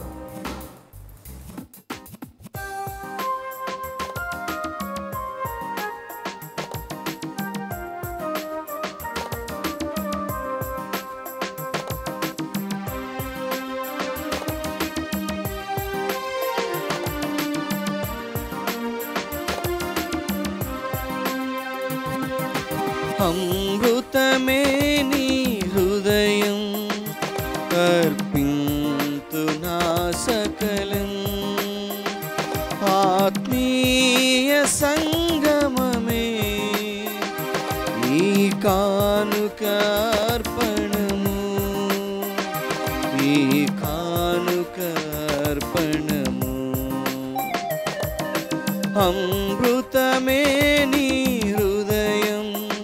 [SPEAKER 1] అమృతమే నీ హృదయం అర్పింతు నా సకలం ఆత్మీయ సంగమమే ఈ కానుక అర్పణము ఈ కానుక అర్పణము అమృతమే నీ హృదయం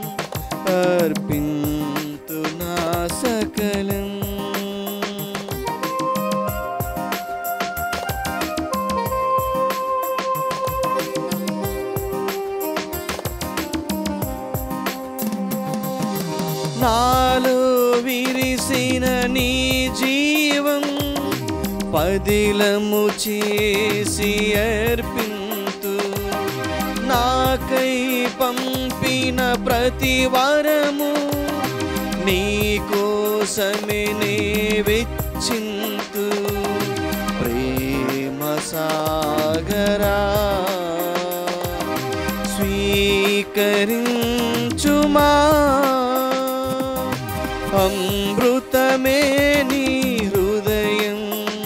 [SPEAKER 1] అర్పింతు నా సకలం నాలో విరిసిన నీ జీవం పదిలము చేసి అర్పింతు నాకై పంపిన ప్రతి వరము నీ కోసమే నే వెచ్చింతు ప్రేమ సాగరా స్వీకరించుమా అమృతమే నీ హృదయం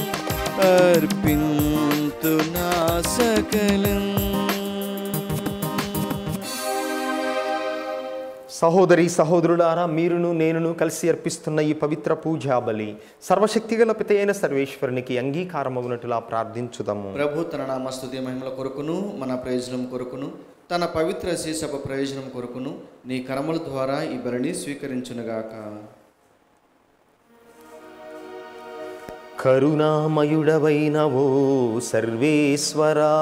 [SPEAKER 1] అర్పింతు నా సకలం
[SPEAKER 2] సహోదరి సహోదరులారా మీరును నేనును కలిసి అర్పిస్తున్న ఈ పవిత్ర పూజా బలి సర్వశక్తిగల పిత అయిన సర్వేశ్వరునికి అంగీకారమగునట్టులా ప్రార్థించుదాము
[SPEAKER 1] ప్రభు తన నామస్తుతి మహిమల కొరకును మన ప్రయోజనం కొరకును తన పవిత్ర శీసభ ప్రయోజనం కొరకును నీ కర్మల ద్వారా ఈ బలిని స్వీకరించునుగాక
[SPEAKER 2] కరుణామయుడవైన ఓ సర్వేశ్వరా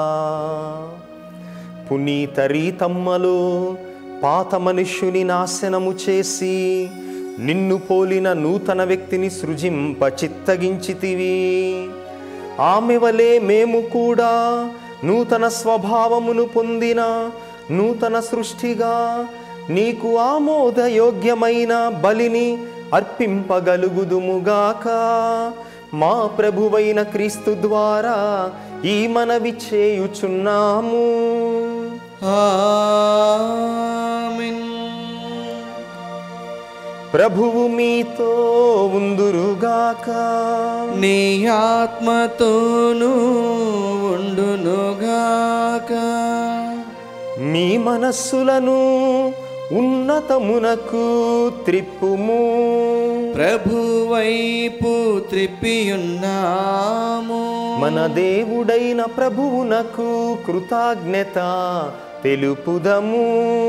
[SPEAKER 2] పునీతరీతమ్మలో పాత మనుష్యుని నాశనము చేసి నిన్ను పోలిన నూతన వ్యక్తిని సృజింప చిత్తగించితివి ఆమె వలె మేము కూడా నూతన స్వభావమును పొందిన నూతన సృష్టిగా నీకు ఆమోదయోగ్యమైన బలిని అర్పింపగలుగుదుముగాక మా ప్రభువైన క్రీస్తు ద్వారా ఈ మనవి చేయుచున్నాము
[SPEAKER 1] ఆమేన్
[SPEAKER 2] ప్రభువు మీతో ఉందురుగాక
[SPEAKER 1] నీ ఆత్మతోనూ ఉండునుగాక
[SPEAKER 2] మీ మనస్సులను ఉన్నతమునకు త్రిప్పుము
[SPEAKER 1] ప్రభు వైపు త్రిప్పియున్నాము
[SPEAKER 2] మన దేవుడైన ప్రభువునకు కృతజ్ఞత తెలుపుదము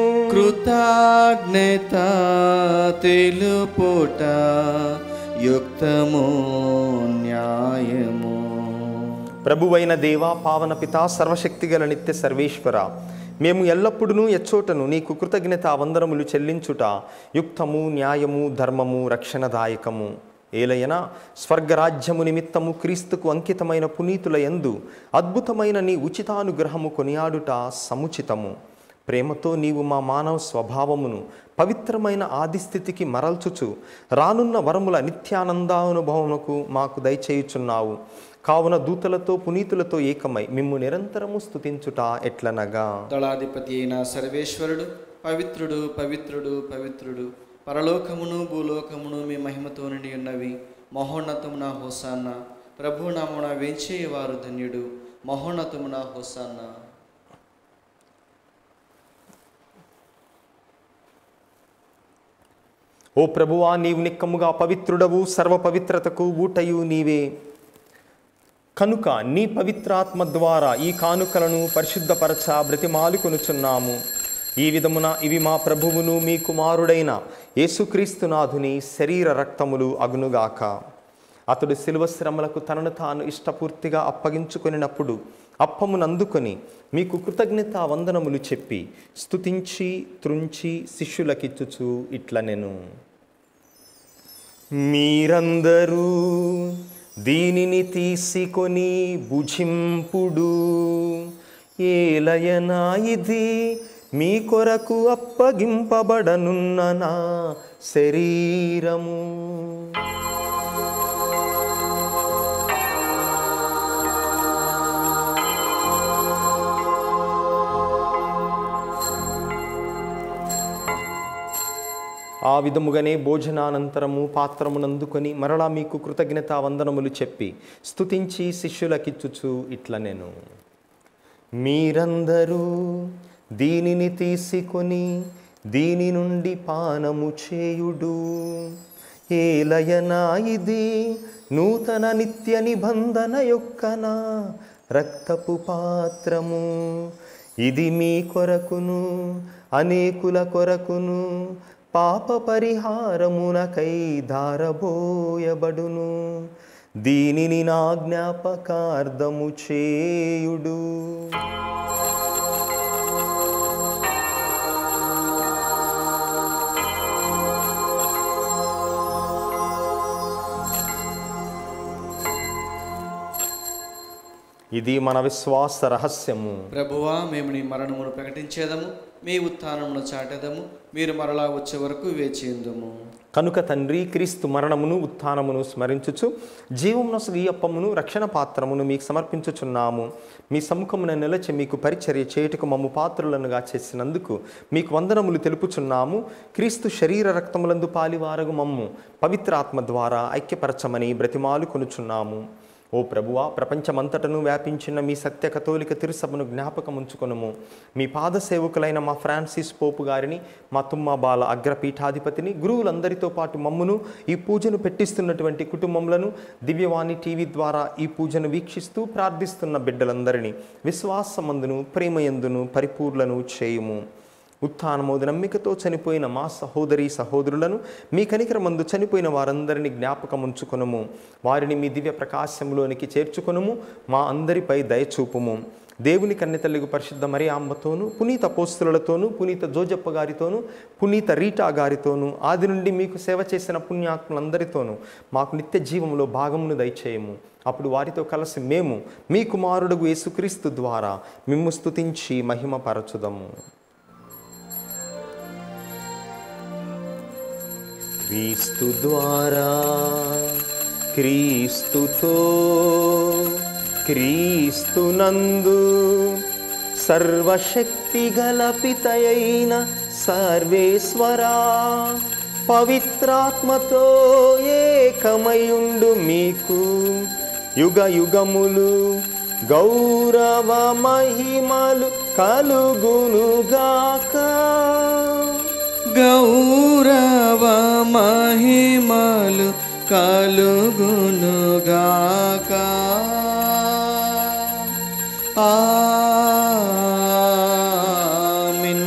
[SPEAKER 1] కృతజ్ఞత తెలుపుట యుక్తము న్యాయము
[SPEAKER 2] ప్రభువైన దేవా పావన పితా సర్వశక్తిగల నిత్య సర్వేశ్వర మేము ఎల్లప్పుడూ ఎచ్చోటను నీకు కృతజ్ఞత వందనములు చెల్లించుట యుక్తము న్యాయము ధర్మము రక్షణదాయకము ఏలయన స్వర్గరాజ్యము నిమిత్తము క్రీస్తుకు అంకితమైన పునీతుల యందు అద్భుతమైన నీ ఉచితానుగ్రహము కొనియాడుట సముచితము ప్రేమతో నీవు మా మానవ స్వభావమును పవిత్రమైన ఆదిస్థితికి మరల్చుచు రానున్న వరముల నిత్యానందానుభవమునకు మాకు దయచేయుచున్నావు కావున దూతలతో పునీతులతో ఏకమై మిమ్ము నిరంతరము స్తుతించుట ఎట్లనగా
[SPEAKER 1] దళాధిపతి అయిన సర్వేశ్వరుడు పవిత్రుడు పవిత్రుడు పవిత్రుడు పరలోకమును భూలోకమును మీ మహిమతో నిండి ఉన్నవి మహోన్నతమున హోసాన్న ప్రభునామున వేంచేవారు ధన్యుడు మహోన్నతమున హోసాన్న
[SPEAKER 2] ఓ ప్రభువా నీవు నిక్కముగా పవిత్రుడవు సర్వ పవిత్రతకు ఊటయు నీవే కనుక నీ పవిత్రాత్మ ద్వారా ఈ కానుకలను పరిశుద్ధపరచ బ్రతిమాలుకొనుచున్నాము ఈ విధమున ఇవి మా ప్రభువును మీ కుమారుడైన యేసుక్రీస్తునాథుని శరీర రక్తములు అగునుగాక అతడు శిలువ శ్రమలకు తనను తాను ఇష్టపూర్తిగా అప్పగించుకొనినప్పుడు అప్పమునందుకొని మీకు కృతజ్ఞత వందనములు చెప్పి స్తుతించి త్రుంచి శిష్యులకిచ్చుచు ఇట్ల నేను మీరందరూ దీనిని తీసుకొని భుజింపుడు ఏలయనా ఇది మీ కొరకు అప్పగింపబడనున్న నా శరీరము ఆ విధముగానే భోజనానంతరము పాత్రమునందుకొని మరలా మీకు కృతజ్ఞతా వందనములు చెప్పి స్తుతించి శిష్యులకిచ్చుచు ఇట్ల నేను మీరందరూ దీనిని తీసుకొని దీని నుండి పానము చేయుడు ఏలయనా ఇది నూతన నిత్య నిబంధన యొక్క నా రక్తపు పాత్రము ఇది మీ కొరకును అనేకుల కొరకును పాప పరిహారమునకై ధారబోయబడును దీనిని నా జ్ఞాపకార్థము చేయుడు ఇది మన విశ్వాస రహస్యము
[SPEAKER 1] ప్రభువా మేము నీ మరణమును ప్రకటించేదము మీ ఉత్థానమును చాటెదము మీరు మరలా వచ్చే వరకు వేచియుందుము
[SPEAKER 2] కనుక తండ్రి క్రీస్తు మరణమును ఉత్థానమును స్మరించుచు జీవమునసు ఈ అప్పమును రక్షణ పాత్రమును మీకు సమర్పించుచున్నాము మీ సముఖమున నిలచి మీకు పరిచర్య చేయుటకు మమ్ము పాత్రులనుగా చేసినందుకు మీకు వందనములు తెలుపుచున్నాము క్రీస్తు శరీర రక్తములందు పాలివారగు మమ్ము పవిత్రాత్మ ద్వారా ఐక్యపరచమని బ్రతిమాలు కొనుచున్నాము ఓ ప్రభువా ప్రపంచమంతటను వ్యాపించిన మీ సత్య కథోలిక తిరుసభను జ్ఞాపకం ఉంచుకొనుము మీ పాద సేవకులైన మా ఫ్రాన్సిస్ పోపు గారిని మా తుమ్మ బాల అగ్రపీఠాధిపతిని గురువులందరితో పాటు మమ్మును ఈ పూజను పెట్టిస్తున్నటువంటి కుటుంబములను దివ్యవాణి టీవీ ద్వారా ఈ పూజను వీక్షిస్తూ ప్రార్థిస్తున్న బిడ్డలందరినీ విశ్వాసమందును ప్రేమయందును పరిపూర్లను చేయుము ఉత్థానమోదు నమ్మికతో చనిపోయిన మా సహోదరి సహోదరులను మీ కనికరమందు చనిపోయిన వారందరినీ జ్ఞాపకం ఉంచుకొనుము వారిని మీ దివ్య ప్రకాశంలోనికి చేర్చుకొనుము మా అందరిపై దయచూపుము దేవుని కన్నెతల్లిగు పరిశుద్ధ మరి అమ్మతోనూ పునీత పోస్తులతోనూ పునీత జోజప్ప గారితోనూ పునీత రీటా గారితోనూ ఆది నుండి మీకు సేవ చేసిన పుణ్యాత్ములందరితోనూ మాకు నిత్య జీవములో భాగమును దయచేయము అప్పుడు వారితో కలిసి మేము మీ కుమారుడుగు యేసుక్రీస్తు ద్వారా మిమ్ము స్తుతించి మహిమపరచుదము క్రీస్తు ద్వారా క్రీస్తుతో క్రీస్తునందు సర్వశక్తి గల పితయైన సర్వేశ్వరా పవిత్రాత్మతో ఏకమయుండు మీకు యుగ యుగములు గౌరవ మహిమలు కలుగునుగాక
[SPEAKER 1] గౌరవ మహిమలు కలుగునుగాక ఆమిన్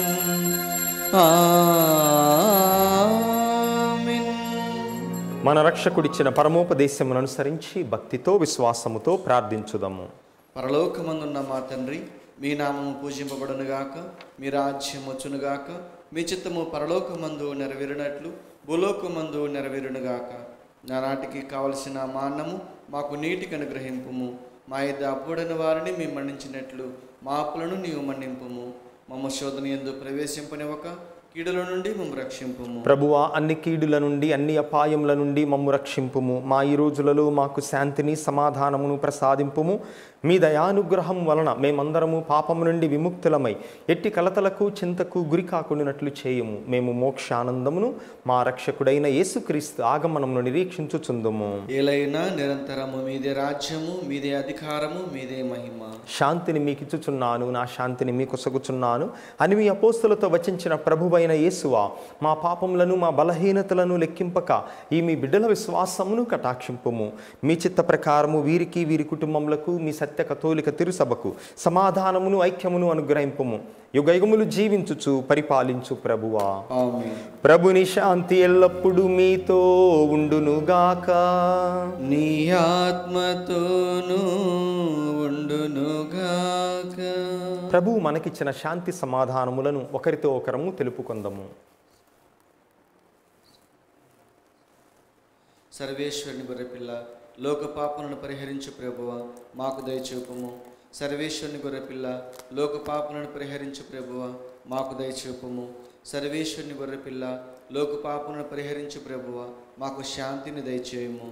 [SPEAKER 1] ఆమిన్
[SPEAKER 2] మన రక్షకుడిచ్చిన పరమోపదేశమును అనుసరించి భక్తితో విశ్వాసముతో ప్రార్థించుదాము
[SPEAKER 1] పరలోకమందున్న మా తండ్రి మీ నామము పూజింపబడునుగాక మీ రాజ్యం వచ్చునుగాక మీ చిత్తము పరలోకమందు నెరవేరినట్లు భూలోకమందు నెరవేరునుగాక నానాటికి కావలసిన మా అన్నము మాకు నీటికి అనుగ్రహింపుము మా ఇద్ద అప్పుడైన వారిని మేము మన్నించినట్లు మా అప్పులను నీవు మన్నింపుము మమ్మ శోధన ఎందు ప్రవేశింపనివ్వక కీడుల నుండి మమ్మ రక్షింపుము
[SPEAKER 2] ప్రభువా అన్ని కీడుల నుండి అన్ని అపాయముల నుండి మమ్ము రక్షింపుము మా ఈ రోజులలో మాకు శాంతిని సమాధానమును ప్రసాదింపుము మీ దయానుగ్రహం వలన మేమందరము పాపము నుండి విముక్తులమై ఎట్టి కలతలకు చింతకు గురి కాకుండానట్లు చేయము మేము మోక్షానందమును మా రక్షకుడైన యేసుక్రీస్తు ఆగమనమును నిరీక్షించుచుందుము
[SPEAKER 1] ఏలైనా నిరంతరము మీదే రాజ్యము మీదే అధికారము మీదే మహిమ
[SPEAKER 2] శాంతిని మీకు ఇచ్చుచున్నాను నా శాంతిని మీకు సొగుచున్నాను అని మీ అపోస్తులతో వచించిన ప్రభువైన యేసువా మా పాపములను మా బలహీనతలను లెక్కింపక ఈ మీ బిడ్డల విశ్వాసమును కటాక్షింపుము మీ చిత్త ప్రకారము వీరికి వీరి కుటుంబములకు మీ సత్య కథోలిక తిరుసభకు సమాధానమును ఐక్యమును అనుగ్రహింపుము యుగయుగములు జీవించుచు పరిపాలించు ప్రభువా
[SPEAKER 1] ఆమేన్
[SPEAKER 2] ప్రభుని శాంతి ఎల్లప్పుడూ మీతో ఉండునుగాక
[SPEAKER 1] నీ ఆత్మతోనూ ఉండునుగాక
[SPEAKER 2] ప్రభువు మనకిచ్చిన శాంతి సమాధానములను ఒకరితో ఒకరము తెలుపుకుందాము
[SPEAKER 1] సర్వేశ్వరుని గొర్రెపిల్ల లోక పాపలను పరిహరించు ప్రభువ మాకు దయచూపము సర్వేశ్వరుని గొర్రెపిల్ల లోక పాపలను పరిహరించు ప్రభువ మాకు దయచూపము సర్వేశ్వరుని గొర్రెపిల్ల లోక పాపలను పరిహరించు ప్రభువ మాకు శాంతిని దయచేయము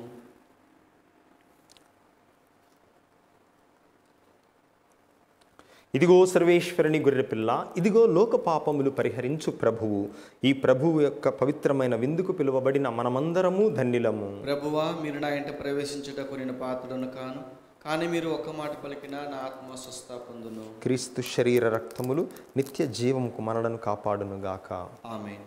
[SPEAKER 2] ఇదిగో సర్వేశ్వరుని గొర్రెపిల్ల ఇదిగో లోక పాపములు పరిహరించు ప్రభువు ఈ ప్రభువు యొక్క పవిత్రమైన విందుకు పిలువబడిన మనమందరము ధన్యులము
[SPEAKER 1] ప్రభువా మీరు నా ఇంట ప్రవేశించుటకు నేను పాత్రను కాను కానీ మీరు ఒక్క మాట పలికినా నా ఆత్మ స్వస్థ పొందును
[SPEAKER 2] క్రీస్తు శరీర రక్తములు నిత్య జీవముకు మనలను కాపాడునుగాక
[SPEAKER 1] ఆమెన్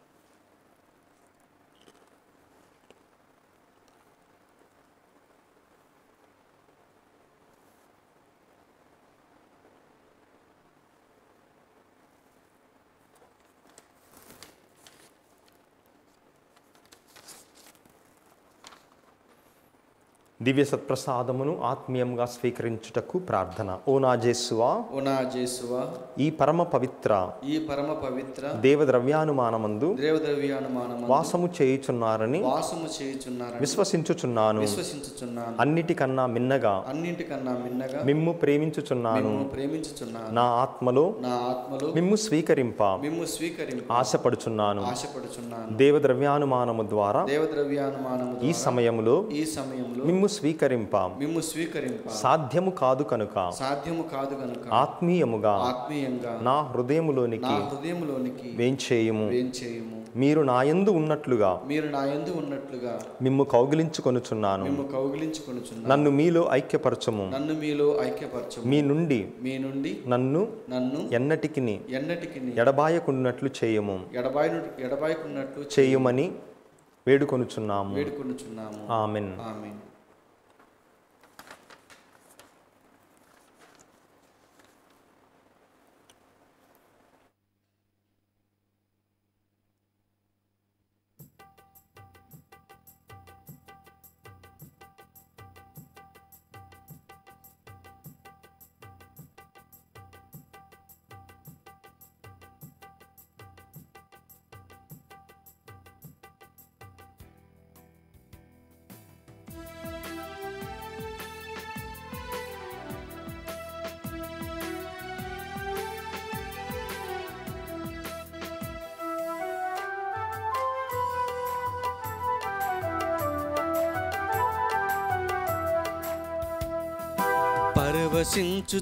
[SPEAKER 2] దివ్య సత్ప్రసాదమును ఆత్మీయంగా స్వీకరించుటకు ప్రార్థన ఓ నా జేసువా
[SPEAKER 1] ఓ నా జేసువా
[SPEAKER 2] ఈ పరమ పవిత్ర
[SPEAKER 1] ఈ పరమ పవిత్ర
[SPEAKER 2] దేవద్రవ్యానుమానమందు
[SPEAKER 1] దేవద్రవ్యానుమానము
[SPEAKER 2] వాసము చేయుచున్నారని
[SPEAKER 1] వాసము చేయుచున్నారని
[SPEAKER 2] విశ్వసించుచున్నాను
[SPEAKER 1] విశ్వసించుచున్నాను
[SPEAKER 2] అన్నిటికన్నా మిన్నగా
[SPEAKER 1] అన్నింటికన్నా మిన్నగా
[SPEAKER 2] మిమ్ము ప్రేమించుచున్నాను
[SPEAKER 1] మిమ్ము ప్రేమించుచున్నాను
[SPEAKER 2] నా ఆత్మలో
[SPEAKER 1] నా ఆత్మలో
[SPEAKER 2] మిమ్ము స్వీకరింప
[SPEAKER 1] మిమ్ము స్వీకరింపు
[SPEAKER 2] ఆశపడుచున్నాను
[SPEAKER 1] ఆశపడుచున్నాను
[SPEAKER 2] దేవద్రవ్యానుమానము ద్వారా
[SPEAKER 1] దేవద్రవ్యానుమానము
[SPEAKER 2] ఈ
[SPEAKER 1] ద్వారా
[SPEAKER 2] సమయములో
[SPEAKER 1] ఈ సమయంలో
[SPEAKER 2] మిమ్ము స్వీకరింప
[SPEAKER 1] మిమ్ము స్వీకరింప
[SPEAKER 2] సాధ్యము కాదు కనుక
[SPEAKER 1] సాధ్యము కాదు గనుక
[SPEAKER 2] ఆత్మీయముగా
[SPEAKER 1] ఆత్మీయంగా
[SPEAKER 2] నా హృదయములోనికి
[SPEAKER 1] నా హృదయములోనికి
[SPEAKER 2] వేంచేయము
[SPEAKER 1] ఏం చేయము
[SPEAKER 2] మీరు నా యందు ఉన్నట్లుగా
[SPEAKER 1] మీరు నా యందు ఉన్నట్లుగా
[SPEAKER 2] మిమ్ము కౌగిలించుకొనుచున్నాను
[SPEAKER 1] మిమ్ము కౌగిలించుకొనుచున్నాను
[SPEAKER 2] నన్ను మీలో ఐక్యపరచము
[SPEAKER 1] నన్ను మీలో ఐక్యపరచము
[SPEAKER 2] మీ నుండి
[SPEAKER 1] మీ నుండి
[SPEAKER 2] నన్ను
[SPEAKER 1] నన్ను
[SPEAKER 2] ఎన్నటికి
[SPEAKER 1] ఎన్నటికి
[SPEAKER 2] ఎడబాయకున్నట్లు చేయము
[SPEAKER 1] ఎడబాయి ఎడబాయకున్నట్లు
[SPEAKER 2] చేయుమని వేడుకొనుచున్నాము
[SPEAKER 1] వేడుకొనుచున్నాము
[SPEAKER 2] ఆమెన్
[SPEAKER 1] ఆమె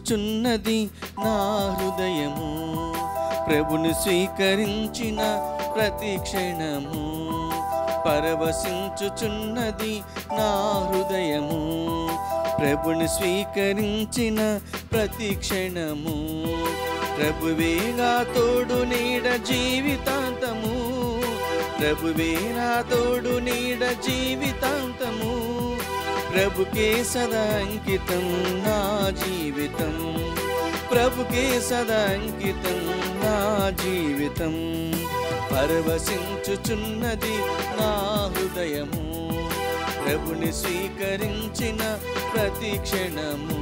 [SPEAKER 1] పరవశించుచున్నది నా హృదయము ప్రభుని స్వీకరించిన ప్రతి క్షణము పరవశించుచున్నది నా హృదయము ప్రభుని స్వీకరించిన ప్రతి క్షణము ప్రభువేగా తోడు నీడ జీవితాంతము ప్రభువే నా తోడు నీడ జీవితాంతము ప్రభుకే సదా అంకితం నా జీవితం ప్రభుకే సదా అంకితం నా జీవితం పరవశించుచున్నది నా హృదయము ప్రభుని స్వీకరించిన ప్రతి క్షణము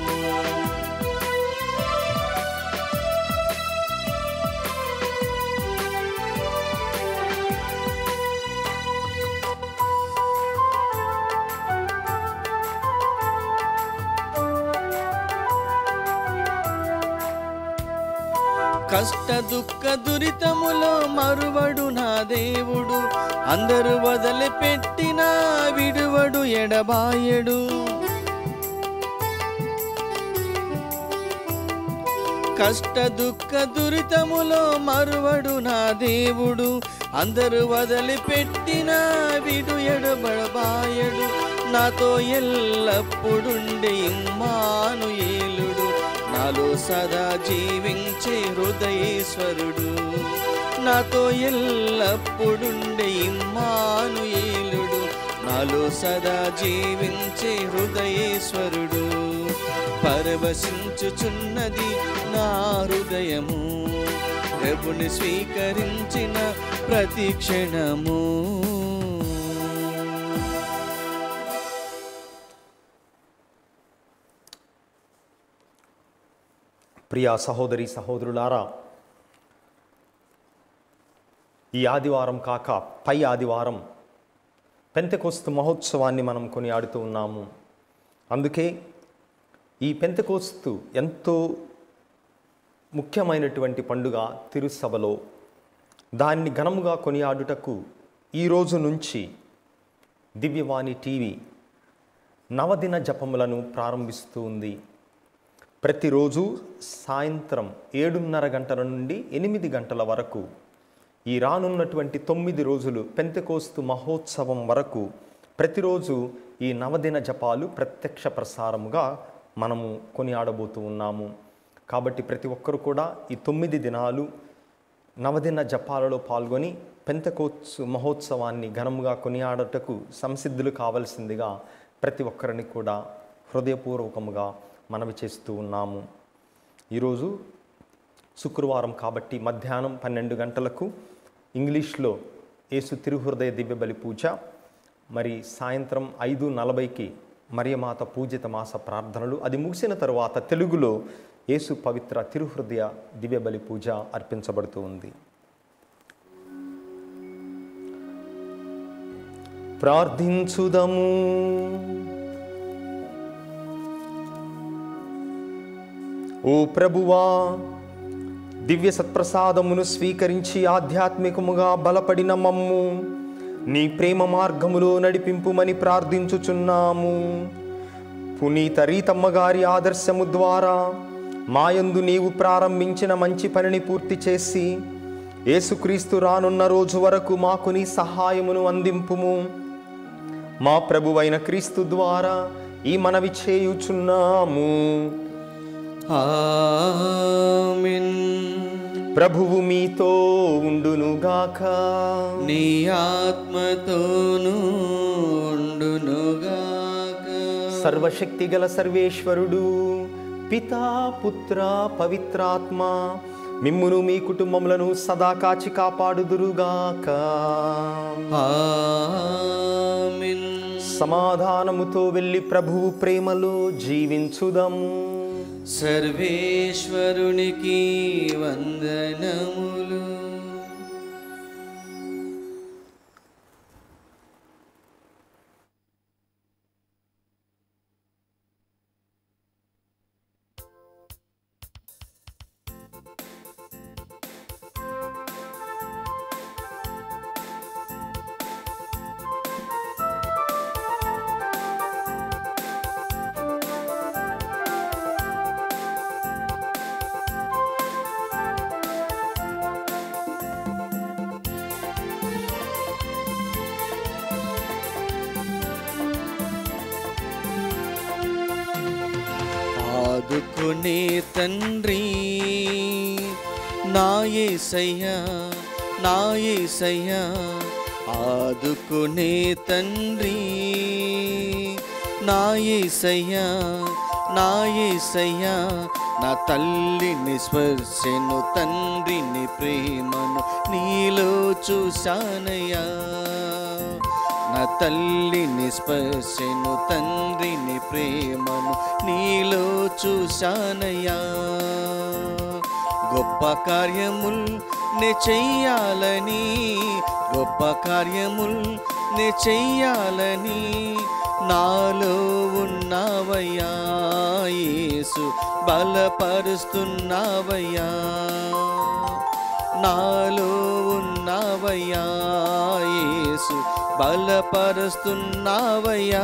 [SPEAKER 1] కష్ట దుఃఖ దురితములో మరువడు నా దేవుడు అందరు వదిలిపెట్టిన విడువడు ఎడబాయడు కష్ట దుఃఖ దురితములో మరువడు నా దేవుడు అందరు వదిలిపెట్టిన విడు ఎడబడబాయడు నాతో ఎల్లప్పుడుండే ఇమ్మాను ఏలుడు నాలో సదా జీవించే హృదయేశ్వరుడు నాతో ఎల్లప్పుడుండే ఇమ్మాను ఏలుడు నాలో సదా జీవించే హృదయేశ్వరుడు పరవశించుచున్నది నా హృదయము ప్రభుని స్వీకరించిన ప్రతి క్షణము
[SPEAKER 2] ప్రియా సహోదరి సహోదరులారా ఈ ఆదివారం కాక పై ఆదివారం పెంతకోస్తు మహోత్సవాన్ని మనం కొనియాడుతూ ఉన్నాము అందుకే ఈ పెంతకోస్తు ఎంతో ముఖ్యమైనటువంటి పండుగ తిరుసభలో దాన్ని ఘనముగా కొనియాడుటకు ఈ రోజు నుంచి దివ్యవాణి టీవీ నవదిన జపములను ప్రారంభిస్తూ ఉంది ప్రతిరోజు సాయంత్రం ఏడున్నర గంటల నుండి ఎనిమిది గంటల వరకు ఈ రానున్నటువంటి తొమ్మిది రోజులు పెంతెకోస్తు మహోత్సవం వరకు ప్రతిరోజు ఈ నవదిన జపాలు ప్రత్యక్ష ప్రసారముగా మనము కొనియాడబోతూ ఉన్నాము కాబట్టి ప్రతి ఒక్కరు కూడా ఈ తొమ్మిది దినాలు నవదిన జపాలలో పాల్గొని పెంతకోత్సు మహోత్సవాన్ని ఘనముగా కొనియాడటకు సంసిద్ధులు కావలసిందిగా ప్రతి ఒక్కరిని కూడా హృదయపూర్వకముగా మనవి చేస్తూ ఉన్నాము ఈరోజు శుక్రవారం కాబట్టి మధ్యాహ్నం పన్నెండు గంటలకు ఇంగ్లీష్లో యేసు తిరుహృదయ దివ్యబలి పూజ మరి సాయంత్రం ఐదు నలభైకి మరియమాత పూజిత మాస ప్రార్థనలు అది ముగిసిన తరువాత తెలుగులో యేసు పవిత్ర తిరుహృదయ దివ్యబలి పూజ అర్పించబడుతూ ఉంది ప్రార్థించుదము ఓ ప్రభువా దివ్య సత్ప్రసాదమును స్వీకరించి ఆధ్యాత్మికముగా బలపడిన మమ్ము నీ ప్రేమ మార్గములో నడిపింపుమని ప్రార్థించుచున్నాము పునీత రీతమ్మ గారి ఆదర్శము ద్వారా మాయందు నీవు ప్రారంభించిన మంచి పనిని పూర్తి చేసి యేసుక్రీస్తు రానున్న రోజు వరకు మాకు నీ సహాయమును అందింపుము మా ప్రభువైన క్రీస్తు ద్వారా ఈ మనవి చేయుచున్నాము
[SPEAKER 1] ఆమెన్
[SPEAKER 2] ప్రభువు మీతో ఉండునుగాక
[SPEAKER 1] నీ ఆత్మతోనూ ఉండునుగాక
[SPEAKER 2] సర్వశక్తి గల సర్వేశ్వరుడు పితా పుత్ర పవిత్రాత్మ మిమ్మును మీ కుటుంబములను సదా కాచి కాపాడుదురుగాక
[SPEAKER 1] ఆమెన్
[SPEAKER 2] సమాధానముతో వెళ్ళి ప్రభువు ప్రేమలో జీవించుదము
[SPEAKER 1] సర్వేశ్వరునికి వందనములు ఆదుకునే తండ్రి నా యేసయ్యా నా యేసయ్యా ఆదుకునే తండ్రి నా యేసయ్యా నా యేసయ్యా నా తల్లిని స్పర్శను తండ్రిని ప్రేమను నీలో చూశానయ్యా నా తల్లిని స్పర్శను తండ్రిని ప్రేమను నీలో చూశానయ్యా గొప్ప కార్యముల్ నే చెయ్యాలని గొప్ప కార్యముల్ నే చెయ్యాలని నాలో ఉన్నావయ్యా యేసు బలపరుస్తున్నావయ్యా నాలో ఉన్నావయ్యా యేసు బలపరుస్తున్నావయ్యా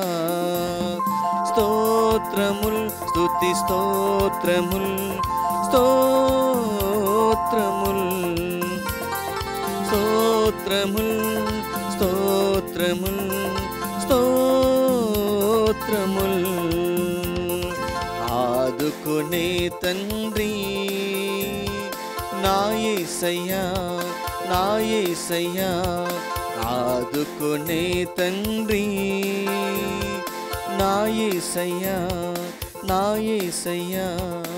[SPEAKER 1] స్తోత్రముల్ స్తుతి స్తోత్రముల్ స్తోత్రముల్ స్తోత్రముల్ స్తోత్రముల్ స్తోత్రముల్ ఆదుకునే తండ్రి నా యేసయ్యా నా యేసయ్యా ఆదుకునే తండ్రి నా యేసయ్యా నా యేసయ్యా